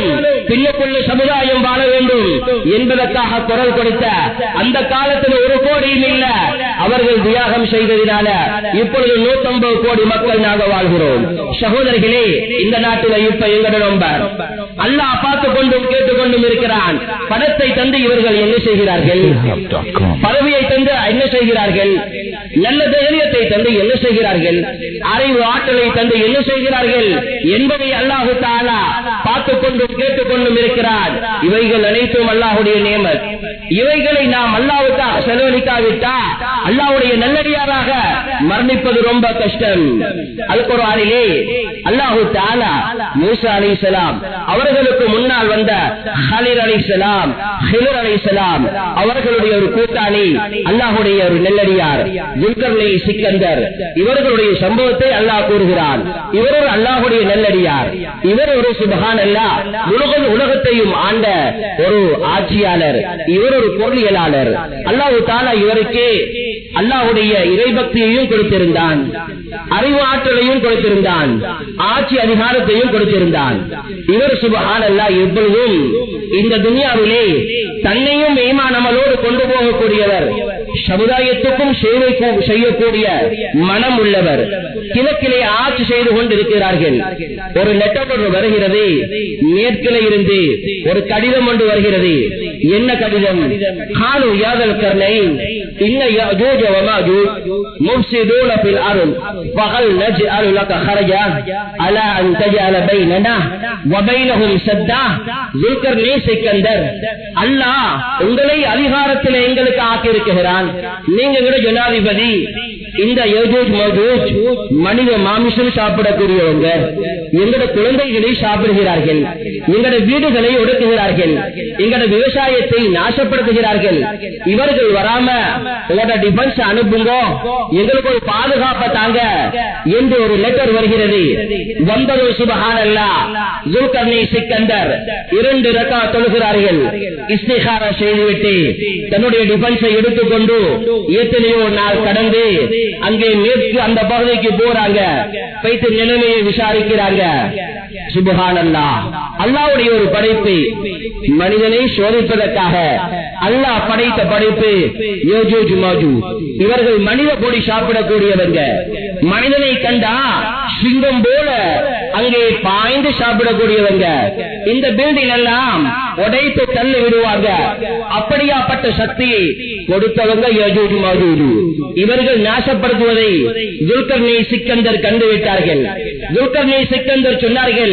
B: பின்னுக்குள்ள சமுதாயம் வாழ வேண்டும் என்பதற்காக குரல் கொடுத்த அந்த காலத்தில் ஒரு கோடியும் இல்ல அவர்கள் தியாகம் செய்ததினால இப்பொழுது நூத்தம்பது கோடி மக்கள் நாங்கள் வாழ்கிறோம் சகோதரிகளே இந்த நாட்டில் இப்ப எங்கட நம்பர் அல்லாஹ் பார்த்து கொண்டும் கேட்டுக்கொண்டும் இருக்கிறான் பணத்தை தந்து இவர்கள் என்ன செய்கிறார்கள் பதவியை தந்து என்ன செய்கிறார்கள் நல்ல தைரியத்தை தந்து என்ன செய்கிறார்கள் அறிவு ஆற்றலை தந்து என்ன செய்கிறார்கள் என்பதை அல்லாஹு தாலா பார்த்து கொண்டும் கேட்டுக்கொண்டும் இருக்கிறான் இவைகள் அனைத்தும் அல்லாஹுடைய நியமத் இவைகளை நாம் அல்லாவுக்காக செலவழிக்காவிட்டா அல்லாவுடைய நல்லடியாராக மரணிப்பது ரொம்ப கஷ்டம் அதுக்கு ஒரு ஆளிலே அல்லாஹு தாலா மூசா அலி அவர்களுக்கு முன்னால் வந்த ஹலிர் அலி சலாம் ஹிலர் அலி சலாம் அவர்களுடைய ஒரு கூட்டாளி அல்லாஹுடைய ஒரு நெல்லடியார் ஜுல்கர்லை சிக்கந்தர் இவர்களுடைய சம்பவத்தை அல்லாஹ் கூறுகிறான் இவர் ஒரு அல்லாஹுடைய நெல்லடியார் இவர் ஒரு சுபகான் அல்லா உலக உலகத்தையும் ஆண்ட ஒரு ஆட்சியாளர் இவர் ஒரு பொருளியலாளர் அல்லாஹு தாலா இவருக்கு அல்லாஹுடைய இறைபக்தியையும் கொடுத்திருந்தான் அறிவு ஆற்றலையும் கொடுத்திருந்தான் ஆட்சி அதிகாரத்தையும் கொடுத்திருந்தான் இவர் சுபஹான் அல்லா எப்பொழுதும் இந்த துனியாவிலே தன்னையும் ஈமானமலோடு கொண்டு போகக்கூடியவர் சமுதாயத்துக்கும் சேவை கூ- செய்யக்கூடிய மனம் உள்ளவர் கிழக்கிலே ஆட்சி செய்து கொண்டிருக்கிறார்கள் ஒரு லெட்டர் ஒன்று வருகிறது மேற்கிலே இருந்து ஒரு கடிதம் ஒன்று வருகிறது என்ன கடிதம் காலு யாதல் கர்ணை இன்ன يأجوج وماجوج مفسدون في الأرض فهل نجعل لك خرجا على أن تجعل بيننا وبينهم سدا ذكر சிக்கந்தர் அல்லாஹ் உங்களை அதிகாரத்தில் எங்களுக்கு ஆக்கியிருக்கிறான் நீங்க எங்கட ஜனாதிபதி இந்த யஜூஜ் மஜூஜ் மனித மாமிசம் சாப்பிடக்கூடியவங்க எங்கட குழந்தைகளை சாப்பிடுகிறார்கள் எங்கட வீடுகளை ஒடுக்குகிறார்கள் எங்கட விவசாயத்தை நாசப்படுத்துகிறார்கள் இவர்கள் வராம உங்களோட டிஃபென்ஸ் அனுப்புங்க எங்களுக்கு ஒரு பாதுகாப்பை தாங்க என்று ஒரு லெட்டர் வருகிறது வந்தது சுபஹானல்லா ஜுல்கர்னி சிக்கந்தர் இரண்டு ரக்கா தொழுகிறார்கள் இஸ்திகார செய்துவிட்டு தன்னுடைய டிஃபென்ஸை எடுத்துக்கொண்டு எத்தனையோ நாள் கடந்து அங்கே மேற்கு அந்த பகுதிக்கு போறாங்க வைத்து நிலைமையை விசாரிக்கிறாங்க சுபஹானல்லா அல்லாவுடைய ஒரு படைப்பு மனிதனை சோதிப்பதற்காக அல்லாஹ் படைத்த படைப்பு யோஜூஜ் மாஜூஜ். இவர்கள் மனித பொடி சாப்பிடக்கூடியவங்க மனிதனை கண்டா சிங்கம் போல அங்கே பாய்ந்து சாப்பிடக்கூடியவங்க இந்த பில்டிங் எல்லாம் உடைத்து தள்ளி விடுவாங்க அப்படியாப்பட்ட சக்தியை கொடுத்தவங்க யஜூஜ் மாஜூஜ். இவர்கள் நாசப்படுத்துவதை துல்கர்னி சிக்கந்தர் கண்டுவிட்டார்கள் துல்கர்னி சிக்கந்தர் சொன்னார்கள்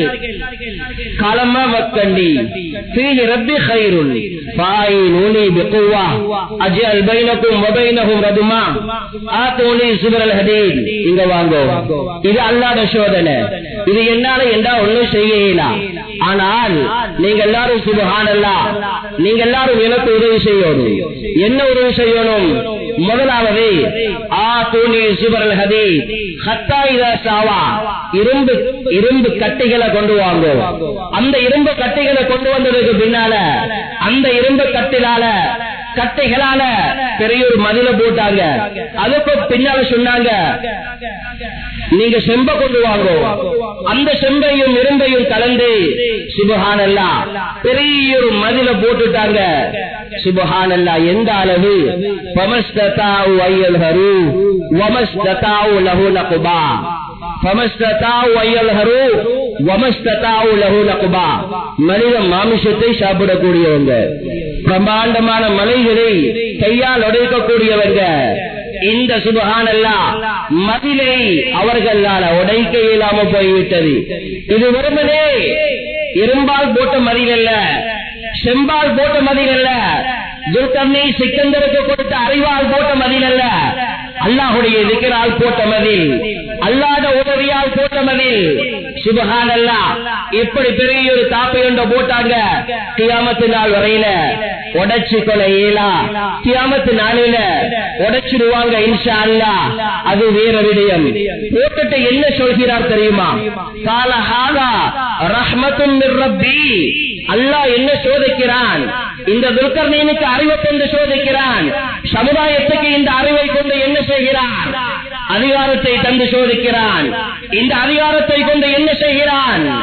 B: காலமா வக்கண்டி فيه ربي خير فاعينوني بقوة أجعل بينكم وبينهم ردما آتوني سبر الحديد இங்க வாங்கோ இது அல்லாத சோதனை இது என்னால என்றா ஒண்ணும் செய்யலாம் ஆனால் நீங்க எல்லாரும் சுபஹானல்லா நீங்க எல்லாரும் எனக்கு உதவி செய்யணும் என்ன உதவி செய்யணும் முதலாவது ஆ தூணி சுபரல் ஹதி ஹத்தா இதா சாவா இரும்பு இரும்பு கட்டிகளை கொண்டு வாங்க அந்த இரும்பு கட்டிகளை கொண்டு வந்ததுக்கு பின்னால அந்த இரும்பு கட்டிலால கட்டைகளால பெரிய ஒரு மதில போட்டாங்க அதுக்கு பின்னால சொன்னாங்க நீங்க செம்ப கொண்டு வாங்க அந்த செம்பையும் இரும்பையும் கலந்து சுபஹானல்லா பெரிய ஒரு மதில போட்டுட்டாங்க சுபஹானல்லா எந்த அளவு பமஸ்ததாவு ஐயல்ஹரு வமஸ்ததாவு லஹு நகுபா பமஸ்ததாவு ஐயல்ஹரு வமஸ்ததாவு லஹு நகுபா மனித மாமிசத்தை சாப்பிடக்கூடியவங்க பிரம்மாண்டமான மலைகளை கையால் உடைக்கக்கூடியவங்க இந்த சுபகானல்லா மதிலை அவர்களால உடைக்க இயலாம போய்விட்டது இது வெறுமனே இரும்பால் போட்ட மதில் அல்ல செம்பால் போட்ட மதில் அல்ல துர்கர்ணி சிக்கந்தருக்கு கொடுத்த அறிவால் போட்ட மதில் அல்ல அல்லாஹுடைய இருக்கிறால் போட்ட மதில் அல்லாத உதவியால் போட்ட மதில் சுபகான் அல்லா இப்படி பெரிய ஒரு தாப்பை ஒன்ற போட்டாங்க கியாமத்து நாள் வரையில உடைச்சு கொலை இயலா கியாமத்து நாளில உடைச்சிடுவாங்க இன்ஷா அல்லா அது வேற விடயம் போட்டுட்டு என்ன சொல்கிறார் தெரியுமா காலஹாதா ரஹ்மத்தும் மிர் ரப்பி அல்லாஹ் என்ன சோதிக்கிறான் இந்த துல்கர்ணீனுக்கு அறிவை கொண்டு சோதிக்கிறான் சமுதாயத்துக்கு இந்த அறிவை கொண்டு என்ன செய்கிறான் அதிகாரத்தை தந்து சோதிக்கிறான் இந்த அதிகாரத்தை கொண்டு என்ன செய்கிறான்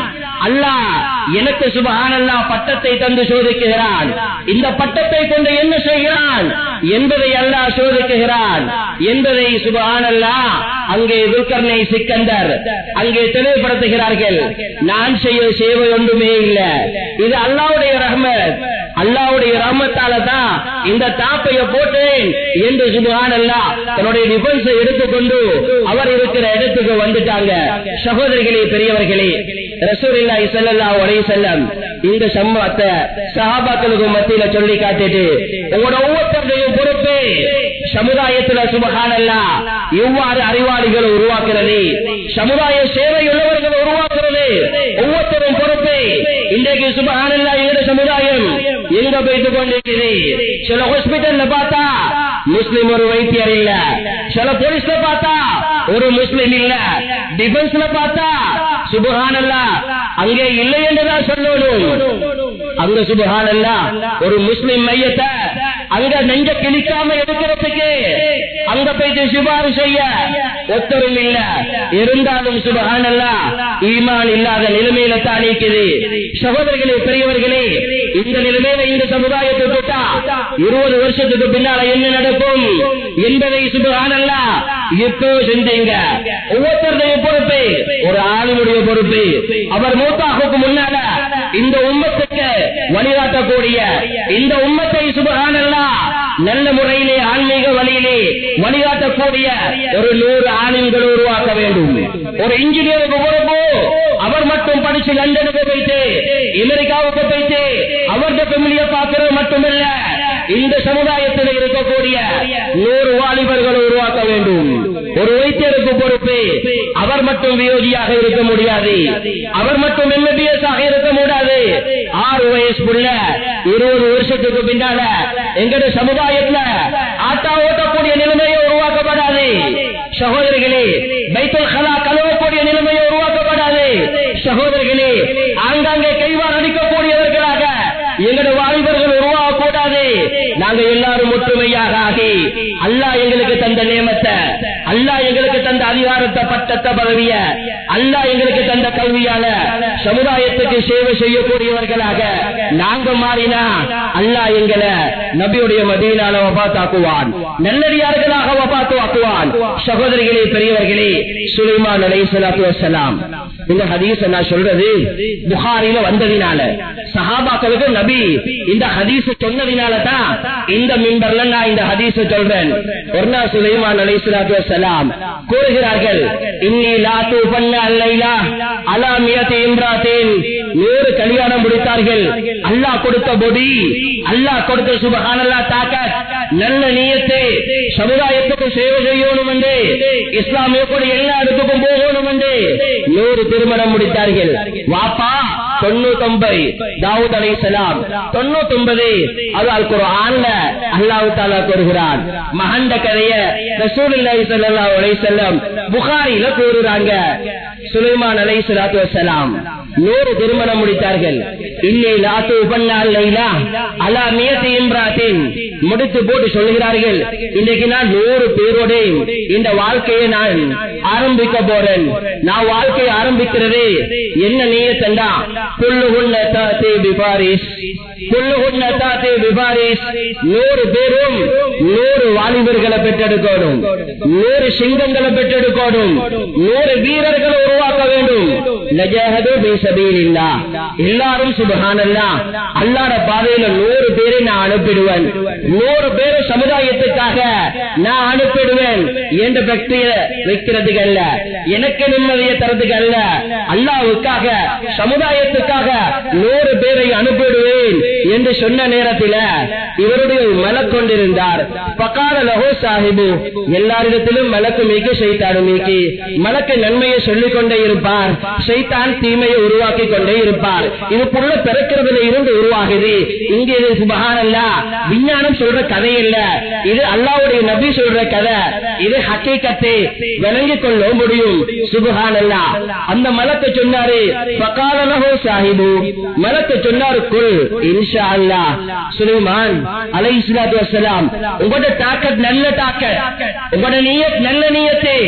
B: அல்லாஹ் எனக்கு சுபஹானல்லா பட்டத்தை தந்து சோதிக்குகிறான் இந்த பட்டத்தை கொண்டு என்ன செய்கிறான் என்பதை அல்லாஹ் சோதிக்குகிறான் என்பதை சுபஹானல்லா அங்கே துல்கர்ணை சிக்கந்தர் அங்கே தெளிவுபடுத்துகிறார்கள் நான் செய்ய சேவை ஒன்றுமே இல்ல இது அல்லாவுடைய ரஹ்மத் அல்லாவுடைய ரஹ்மத்தால தான் இந்த தாப்பைய போட்டேன் என்று சுபஹான் அல்லா தன்னுடைய டிஃபென்ஸை எடுத்துக்கொண்டு அவர் இருக்கிற இடத்துக்கு வந்துட்டாங்க சகோதரிகளே பெரியவர்களே ரசூலில்லாஹி ஸல்லல்லாஹு அலைஹி வஸல்லம் இந்த சம்பவத்தை சஹாபாக்களுக்கு மத்தியில சொல்லி காட்டிட்டு உங்களோட ஒவ்வொருத்தருடையும் பொறுப்பு சமுதாயத்துல சுபஹானல்லா எவ்வாறு அறிவாளிகளை உருவாக்குறது சமுதாய சேவை உள்ளவர்களை உருவாக்குறது ஒவ்வொருத்தரும் பொறுப்பு இன்றைக்கு சுபஹானல்லா எங்க சமுதாயம் எங்க போயிட்டு கொண்டிருக்கிறது சில ஹாஸ்பிட்டல்ல பார்த்தா முஸ்லிம் ஒரு வைத்தியர் இல்ல சில போலீஸ்ல பார்த்தா ஒரு முஸ்லிம் இல்ல டிஃபென்ஸ்ல பார்த்தா சுபஹானல்லா அங்கே இல்லை என்றுதான் சொல்லணும் அங்க சுபஹானல்லா ஒரு முஸ்லிம் மையத்தை அங்க நெஞ்ச கிழிக்காம எடுக்கிறதுக்கு அங்க போயிட்டு சிபாறு செய்ய ஒத்தரும் இல்ல இருந்தாலும் சுபஹானல்லா ஈமான் இல்லாத நிலைமையில தான் இருக்குது சகோதரர்களே பெரியவர்களே இந்த நிலைமையில இந்த சமுதாயத்தை தொட்டா இருபது வருஷத்துக்கு பின்னால என்ன நடக்கும் என்பதை சுபஹானல்லா இப்போ செஞ்சீங்க ஒவ்வொருத்தருடைய பொறுப்பு ஒரு ஆளுடைய பொறுப்பு அவர் மூத்தாவுக்கு முன்னால இந்த உம்மத்துக்கு வழிகாட்டக்கூடிய இந்த உம்மத்தை சுபகானல்லா நல்ல முறையிலே ஆன்மீக வழியிலே வழிகாட்டக்கூடிய ஒரு நூறு ஆணின்கள் உருவாக்க வேண்டும் ஒரு இன்ஜினியருக்கு பொறுப்பு அவர் மட்டும் படிச்சு லண்டனுக்கு போயிட்டு அமெரிக்காவுக்கு போயிட்டு அவருடைய ஃபெமிலிய பார்க்கிறது மட்டுமல்ல இந்த சமுதாயத்தில் இருக்கக்கூடிய நூறு வாலிபர்களை உருவாக்க வேண்டும் ஒரு வைத்தியருக்கு பொறுப்பு அவர் மட்டும் வியோகியாக இருக்க முடியாது அவர் மட்டும் எம்பிபிஎஸ் ஆக இருக்க முடியாது ஆறு வயசு புள்ள இருபது வருஷத்துக்கு பின்னால எங்கட சமுதாயத்துல ஆட்டா ஓட்டக்கூடிய நிலைமையை உருவாக்கப்படாது சகோதரிகளே பைத்தல் கலா கழுவக்கூடிய நிலைமையை உருவாக்கப்படாது சகோதரிகளே ஆங்காங்கே கைவார் அடிக்கக்கூடியவர்களாக எங்கட வாலிபர்கள் உருவாகக்கூடாது நாங்க எல்லாரும் ஒற்றுமையாக ஆகி அல்லாஹ் எங்களுக்கு தந்த நியமத்தை அல்லாஹ் எங்களுக்கு தந்த அதிகாரத்தை பட்டத்தை பதவிய அல்லாஹ் எங்களுக்கு தந்த கல்வியால சமுதாயத்துக்கு சேவை செய்யக்கூடியவர்களாக நாங்க மாறினா அல்லாஹ் எங்களை நபியுடைய மதியினால வபாத்தாக்குவான் நல்லடியார்களாக வபாத்துவாக்குவான் சகோதரிகளே பெரியவர்களே சுலைமான் அலை சலாத்து வசலாம் இந்த ஹதீஸ் நான் சொல்றது புகாரில வந்ததினால சஹாபாக்களுக்கு நபி இந்த ஹதீஸ் சொன்னதினால தான் இந்த மிம்பர்ல நான் இந்த ஹதீஸ் சொல்றேன் ஒரு நாள் சுலைமான் அலை சலாத்து வசலாம் கூறுகிறார்கள் இன்னி லாத்து பண்ண அல்லைலா அலா மியத்தி இம்ராத்தேன் நூறு கல்யாணம் முடித்தார்கள் அல்லாஹ் கொடுத்த பொடி அல்லாஹ் கொடுத்த சுபகானல்லா தாக்க நல்ல நீயத்தை சமுதாயத்துக்கு சேவை செய்யணும் என்று இஸ்லாமிய கூட எல்லா இடத்துக்கும் போகணும் என்று நூறு திருமணம் முடித்தார்கள் வாப்பா தொண்ணூத்தொன்பது தாவூத் அலை சலாம் தொண்ணூத்தொன்பது அது அல் குர்ஆன்ல அல்லாஹ் தாலா கூறுகிறான் மகண்ட கதைய ரசூலுல்லாஹி ஸல்லல்லாஹு அலைஹி வஸல்லம் புகாரில கூறுறாங்க சுலைமான் அலை சலாத்து வசலாம் நூறு திருமணம் முடித்தார்கள் இன்னி லாத்து உபன்னால் லைலா அலா மியத்தி இம்ராத்தின் முடித்து போட்டு சொல்லுகிறார்கள் இன்றைக்கு நான் நூறு பேரோட இந்த வாழ்க்கையை நான் ஆரம்பிக்க போறேன் நான் வாழ்க்கையை ஆரம்பிக்கிறது என்ன நீயத்தண்டா புல்லு உன்ன தாத்தே பிபாரிஸ் புல்லு உன்ன தாத்தே பிபாரிஸ் நூறு பேரும் நூறு வாலிபர்களை பெற்றெடுக்கணும் நூறு சிங்கங்களை பெற்றெடுக்கணும் நூறு வீரர்களை உருவாக்க வேண்டும் நஜஹது பேசபீலில்லா எல்லாரும் சுபஹானல்லா அல்லாட பாதையில நூறு பேரை நான் அனுப்பிடுவேன் நூறு பேரை சமுதாயத்துக்காக நான் அனுப்பிடுவேன் என்ற பக்திய வைக்கிறதுக்கு அல்ல எனக்கு நிம்மதியை தரதுக்கு அல்ல அல்லாவுக்காக சமுதாயத்துக்காக நூறு பேரை அனுப்பிடுவேன் என்று சொன்ன நேரத்தில் இவருடைய மலக் கொண்டிருந்தார் பக்கால லஹோ சாஹிபு எல்லாரிடத்திலும் மலக்கு மீக்கு செய்தாடு மீக்கி மலக்கு நன்மையை சொல்லிக் கொண்டே இருப்பார் செய்தான் தீமையை உருவாக்கி கொண்டே இருப்பார் இது புள்ள பிறக்கிறதுல இருந்து உருவாகுது இங்க இது சுபகானல்லா விஞ்ஞானம் சொல்ற கதை இல்ல இது அல்லாவுடைய நபி சொல்ற கதை இது ஹக்கீக்கத்தை விளங்கிக் கொள்ள முடியும் சுபகானல்லா அந்த மலக்கு சொன்னாரு பக்காலனஹோ சாஹிபு மலக்கு சொன்னாரு குல் இன்ஷா அல்லா சுலைமான் அலை இஸ்லாத்து வசலாம் உங்களோட தாக்கத் நல்ல தாக்கத் உங்களோட நீயத் நல்ல நீயத்தே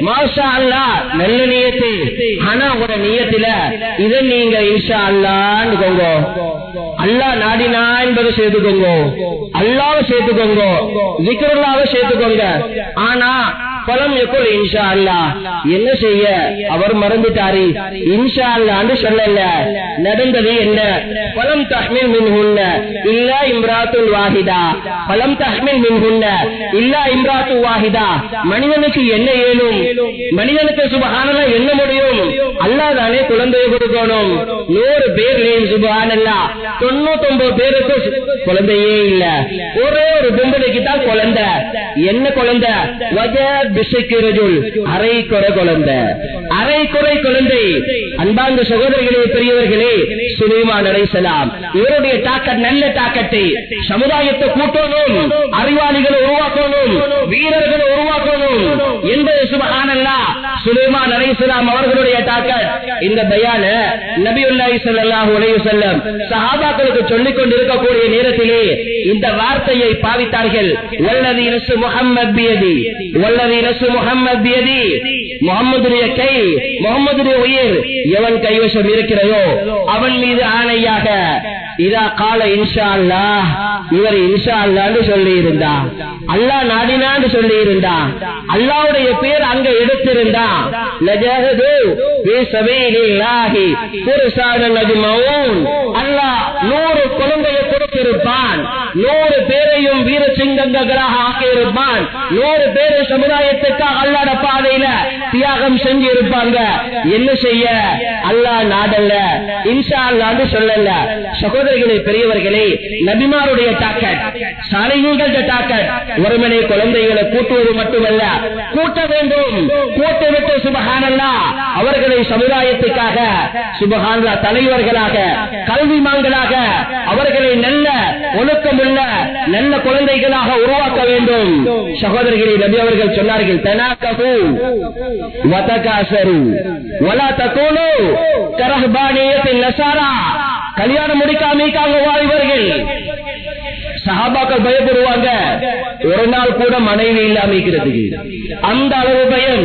B: மாஷா அல்லா நல்ல நியத்து ஆனா உங்களோட நியத்துல இதை நீங்க இன்ஷா அல்லான்னு கொங்கோ அல்லா நாடினா என்பதை சேர்த்துக்கோங்க அல்லாவை சேர்த்துக்கோங்க விக்ரல்லாவை சேர்த்துக்கோங்க ஆனா பலம் எப்போ இன்ஷா அல்லா என்ன செய்ய அவர் மறந்துட்டாரு இன்ஷா அல்லான்னு சொல்லல நடந்தது என்ன பலம் தஹ்மில் மின் உன்ன இல்ல இம்ராத்துல் வாஹிதா பலம் தஹ்மில் மின் உன்ன இல்ல இம்ராத்து வாஹிதா மனிதனுக்கு என்ன ஏழும் மனிதனுக்கு சுபஹானல்ல என்ன முடியும் அல்லா தானே குழந்தையை கொடுக்கணும் நூறு பேர்லயும் சுபஹானல்லா தொண்ணூத்தி ஒன்பது பேருக்கு குழந்தையே இல்ல ஒரே ஒரு பொம்பளைக்கு தான் குழந்தை என்ன குழந்தை வஜத் பிசைக்கிறதுள் அரை குறை குழந்தை அரை குறை குழந்தை அன்பார்ந்த சகோதரிகளே பெரியவர்களே சுலைமான் அலைசலாம் இவருடைய தாக்கத் நல்ல தாக்கத்தை சமுதாயத்தை கூட்டணும் அறிவாளிகளை உருவாக்கணும் வீரர்களை உருவாக்கணும் என்பது சுபஹானல்லா சுலைமான் அலைசலாம் அவர்களுடைய தாக்கத் இந்த பயான நபியுல்லாஹி ஸல்லல்லாஹு அலைஹி வஸல்லம் சஹாபாக்களுக்கு சொல்லிக் கொண்டிருக்கக்கூடிய நேரத்திலே இந்த வார்த்தையை பாவித்தார்கள் வல்லதி நசு முஹம்மத் பியதி வல்லதி நசு முஹம்மத் பியதி முகம்மதுடைய கை முகம்மதுடைய உயிர் எவன் கைவசம் இருக்கிறதோ அவன் மீது ஆணையாக இதா கால இன்ஷா அல்லா இவர் இன்ஷா அல்லான்னு சொல்லி இருந்தா அல்லா நாடினான்னு சொல்லி இருந்தா அல்லாவுடைய பேர் அங்க எடுத்திருந்தா லஜஹது ஃபீ சபீலில்லாஹி புருஷானன் அஜ்மஊன் அல்லாஹ் நூறு குழந்தையை கொடுத்திருப்பான் நூறு பேரையும் வீர சிங்கங்களாக ஆக்கியிருப்பான் நூறு பேரை சமுதாயத்துக்காக அல்லாட பாதையில தியாகம் செஞ்சு இருப்பாங்க என்ன செய்ய அல்லாஹ் நாடல்ல இன்ஷா அல்லான்னு சொல்லல சகோதரிகளே பெரியவர்களே நபிமாருடைய தாக்கட் சாலைகள் தாக்கட் ஒருமனை குழந்தைகளை கூட்டுவது மட்டுமல்ல கூட்ட வேண்டும் கூட்டு விட்டு சுபகானல்லா அவர்களை சமுதாயத்துக்காக சுபகான தலைவர்களாக கல்விமான்களாக அவர்களை நல்ல ஒழுக்கமுள்ள நல்ல குழந்தைகளாக உருவாக்க வேண்டும் சகோதரிகளை நபி அவர்கள் சொன்னார்கள் தனாக்ககு வதகாசரு வலா தகூனு கரஹ்பானியத்தின் நசாரா கல்யாணம் முடிக்காமீக்காங்க வாலிபர்கள் சஹாபாக்கள் பயப்படுவாங்க ஒரு நாள் கூட மனைவி இல்லாம இருக்கிறதுக்கு அந்த அளவு பயம்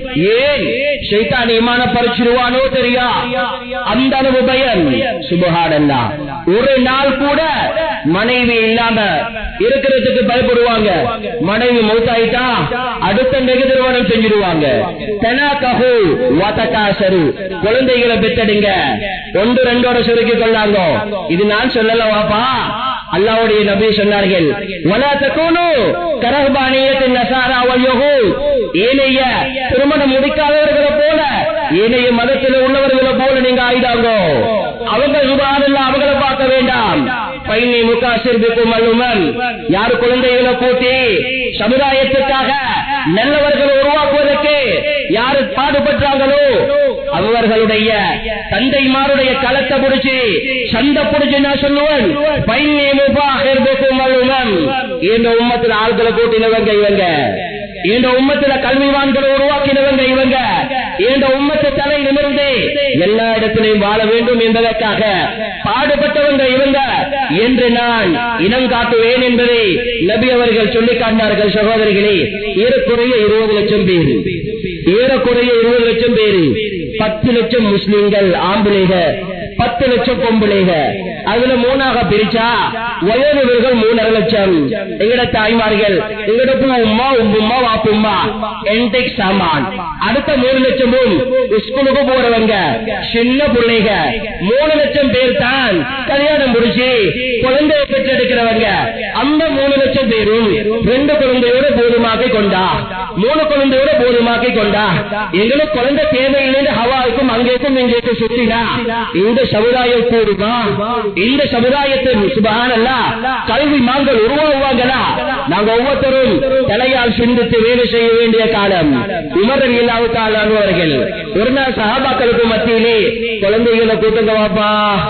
B: ஏன் சைத்தான் இமான பறிச்சிருவானோ தெரியா அந்த அளவு பயம் சுபஹானல்லா ஒரு நாள் கூட மனைவி இல்லாம இருக்கிறதுக்கு பயப்படுவாங்க மனைவி மௌத்தாயிட்டா அடுத்த நெகு திருமணம் செஞ்சிருவாங்க தெனாகஹு வதகாசரு குழந்தைகளை பெற்றடுங்க ஒன்று ரெண்டோட சுருக்கி கொள்ளாங்க இது நான் சொல்லல வாப்பா அல்லாவுடைய நபி சொன்னார்கள் வலா தகூனு கரஹ்பானியத்தின் நசாரா வல் யஹூத் ஏனைய திருமணம் முடிக்காதவர்களை போல ஏனைய மதத்தில் உள்ளவர்களை போல நீங்க ஆயிடாங்கோ அவங்க சுபானல்ல அவங்களை பார்க்க வேண்டாம் பைனி முகாசிர் பிக்கும் அல்லுமன் யார் குழந்தைகளை கூட்டி சமுதாயத்துக்காக நல்லவர்களை உருவாக்குவதற்கு யாரு பாடுபட்டாங்களோ அவர்களுடைய தந்தைமாருடைய களத்தை பிடிச்சி சண்டை பிடிச்சி நான் சொல்லுவேன் பைனி முபாஹிர் பிக்கும் அல்லுமன் இந்த உம்மத்தில் ஆட்களை கூட்டினவங்க இவங்க இந்த உம்மத்துல கல்விவான்களை உருவாக்கினவங்க இவங்க இந்த உம்மத்து தலை நிமிர்ந்து எல்லா இடத்திலையும் வாழ வேண்டும் என்பதற்காக பாடுபட்டவங்க இவங்க என்று நான் இனம் காட்டுவேன் என்பதை நபி அவர்கள் சொல்லிக் காட்டினார்கள் சகோதரிகளே ஏறக்குறைய இருபது லட்சம் பேர் ஏறக்குறைய இருபது லட்சம் பேர் பத்து லட்சம் முஸ்லிம்கள் ஆம்பளைக பத்து லட்சம் பொம்பளைக அதுல மூணாக பிரிச்சா வயோதிபர்கள் மூணரை லட்சம் எங்கட தாய்மார்கள் எங்கட உம்மா உம்மா வாப்பும்மா என்டெக் சாமான் அடுத்த மூணு லட்சமும் ஸ்கூலுக்கு போறவங்க சின்ன பிள்ளைங்க மூணு லட்சம் பேர் தான் கல்யாணம் முடிச்சு குழந்தையை பெற்றெடுக்கிறவங்க அந்த மூணு லட்சம் பேரும் ரெண்டு குழந்தையோட போதுமாக்கி கொண்டா மூணு குழந்தையோட போதுமாக்கி கொண்டா எங்களுக்கு குழந்தை தேவையில்லைன்னு ஹவாவுக்கும் அங்கேக்கும் இங்கேக்கும் சுத்தினா இந்த சமுதாயம் கூடுமா இந்த சமுதாயத்தை சுபகானல்லா கல்வி மாங்கள் உருவாகுவாங்களா நாங்க ஒவ்வொருத்தரும் தலையால் சிந்தித்து வேலை செய்ய வேண்டிய காலம் உமரன் இல்லாவிட்டால் அவர்கள் ஒரு நாள் சகாபாக்களுக்கு மத்தியிலே குழந்தைகளை கூட்டுங்க வாப்பா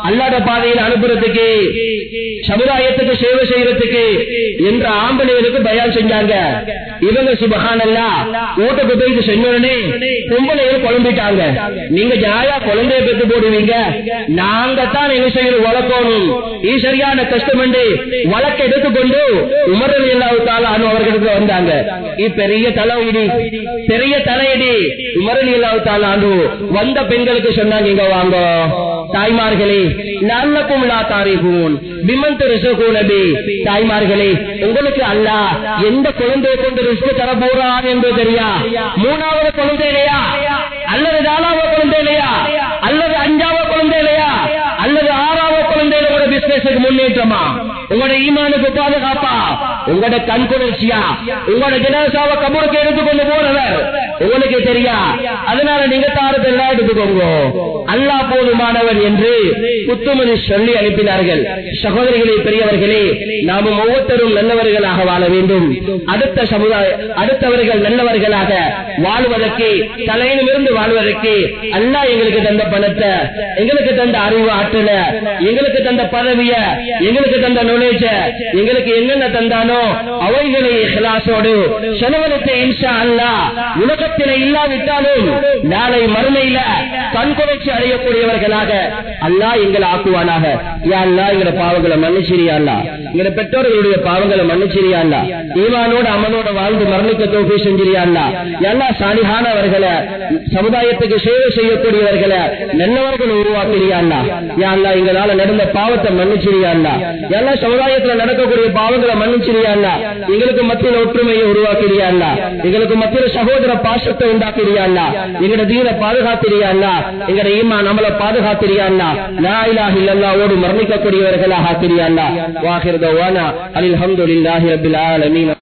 B: அல்லாத பாதையில் அனுப்புறதுக்கு சமுதாயத்துக்கு சேவை செய்யறதுக்கு என்ற ஆம்பளைகளுக்கு பயான் செஞ்சாங்க இவங்க சுபகானல்லா வீட்டுக்கு போயிட்டு செஞ்சோடனே பொம்பளைகள் குழம்பிட்டாங்க நீங்க ஜாயா குழந்தைய பெற்று போடுவீங்க நாங்க தான் என்ன செய்யணும் வளர்க்கணும் இது சரியான கஷ்டம் என்று வழக்கு எடுத்துக்கொண்டு உமரல் இல்லாவுத்தால அவர்களுக்கு வந்தாங்க இது பெரிய தலையிடி பெரிய தலையடி உமரல் இல்லாவுத்தால வந்த பெண்களுக்கு சொன்னாங்க இங்க வாங்க தாய்மார்களே நல்லக்கும் லா தாரிபூன் பிமந்த் ரிசகூனபி தாய்மார்களே உங்களுக்கு அல்ல எந்த குழந்தையை கொண்டு ரிஸ்க் தர போறான் என்று தெரியா மூணாவது குழந்தை இல்லையா அல்லது நாலாவது குழந்தை இல்லையா அல்லது அஞ்சாவது குழந்தை இல்லையா அல்லது ஆறாவது குழந்தையில உங்களோட பிசினஸுக்கு முன்னேற்றமா உங்களோட ஈமானுக்கு பாதுகாப்பா உங்களோட கண் குளிர்ச்சியா உங்களோட ஜனாசாவை கபூருக்கு எடுத்துக்கொண்டு போறவர் உங்களுக்கு தெரியா அதனால நீங்க தாரத்தை எல்லாம் எடுத்துக்கோங்க அல்லா போதுமானவர் என்று புத்துமதி சொல்லி அனுப்பினார்கள் சகோதரிகளே பெரியவர்களே நாமும் ஒவ்வொருத்தரும் நல்லவர்களாக வாழ வேண்டும் அடுத்த சமுதாய அடுத்தவர்கள் நல்லவர்களாக வாழ்வதற்கு தலையிலிருந்து வாழ்வதற்கு அல்லா எங்களுக்கு தந்த பணத்தை எங்களுக்கு தந்த அறிவு ஆற்றல எங்களுக்கு தந்த பதவிய எங்களுக்கு தந்த நுழைச்ச எங்களுக்கு என்னென்ன தந்தானோ அவைகளை கிளாஸோடு செலவழித்த இன்ஷா அல்லா உலகத்தில இல்லாவிட்டாலும் நாளை மறுமையில கண்குறைச்சி அடையக்கூடியவர்களாக அல்லா எங்களை ஆக்குவானாக யா அல்லா எங்களோட பாவங்களை மன்னிச்சிரியா அல்லா எங்களோட பெற்றோர்களுடைய பாவங்களை மன்னிச்சிரியா அல்லா ஈமானோட அமனோட வாழ்ந்து மரணிக்க தோப்பி செஞ்சிரியா அல்லா எல்லா சாலிகானவர்களை சமுதாயத்துக்கு சேவை செய்யக்கூடியவர்களை நல்லவர்கள் உருவாக்கிறியா அல்லா யா அல்லா எங்களால நடந்த பாவத்தை மன்னிச்சிரியா அல்லா எல்லா சமுதாயத்துல நடக்கக்கூடிய பாவங்களை மன்னிச்சிரியா அல்லா எங்களுக்கு மத்தியில ஒற்றுமையை உருவாக்கிறியா அல்லா எங்களுக்கு மத்தியில சகோதர பாசத்தை உண்டாக்கிறியா அல்லா எங்களோட தீன பாதுகாத்திரியா அல்லா எங்களோட ஈமா நம்மளை பாதுகாத்திரியா அல்லா லா இலாஹ இல்லல்லாஹ்வோடு மரணிக்கக்கூடியவர்களாக ஆக்கிறியா அல்லா வாஹிர் தவானா அல்ஹம்துலில்லாஹி ரப்பில் ஆலமீன்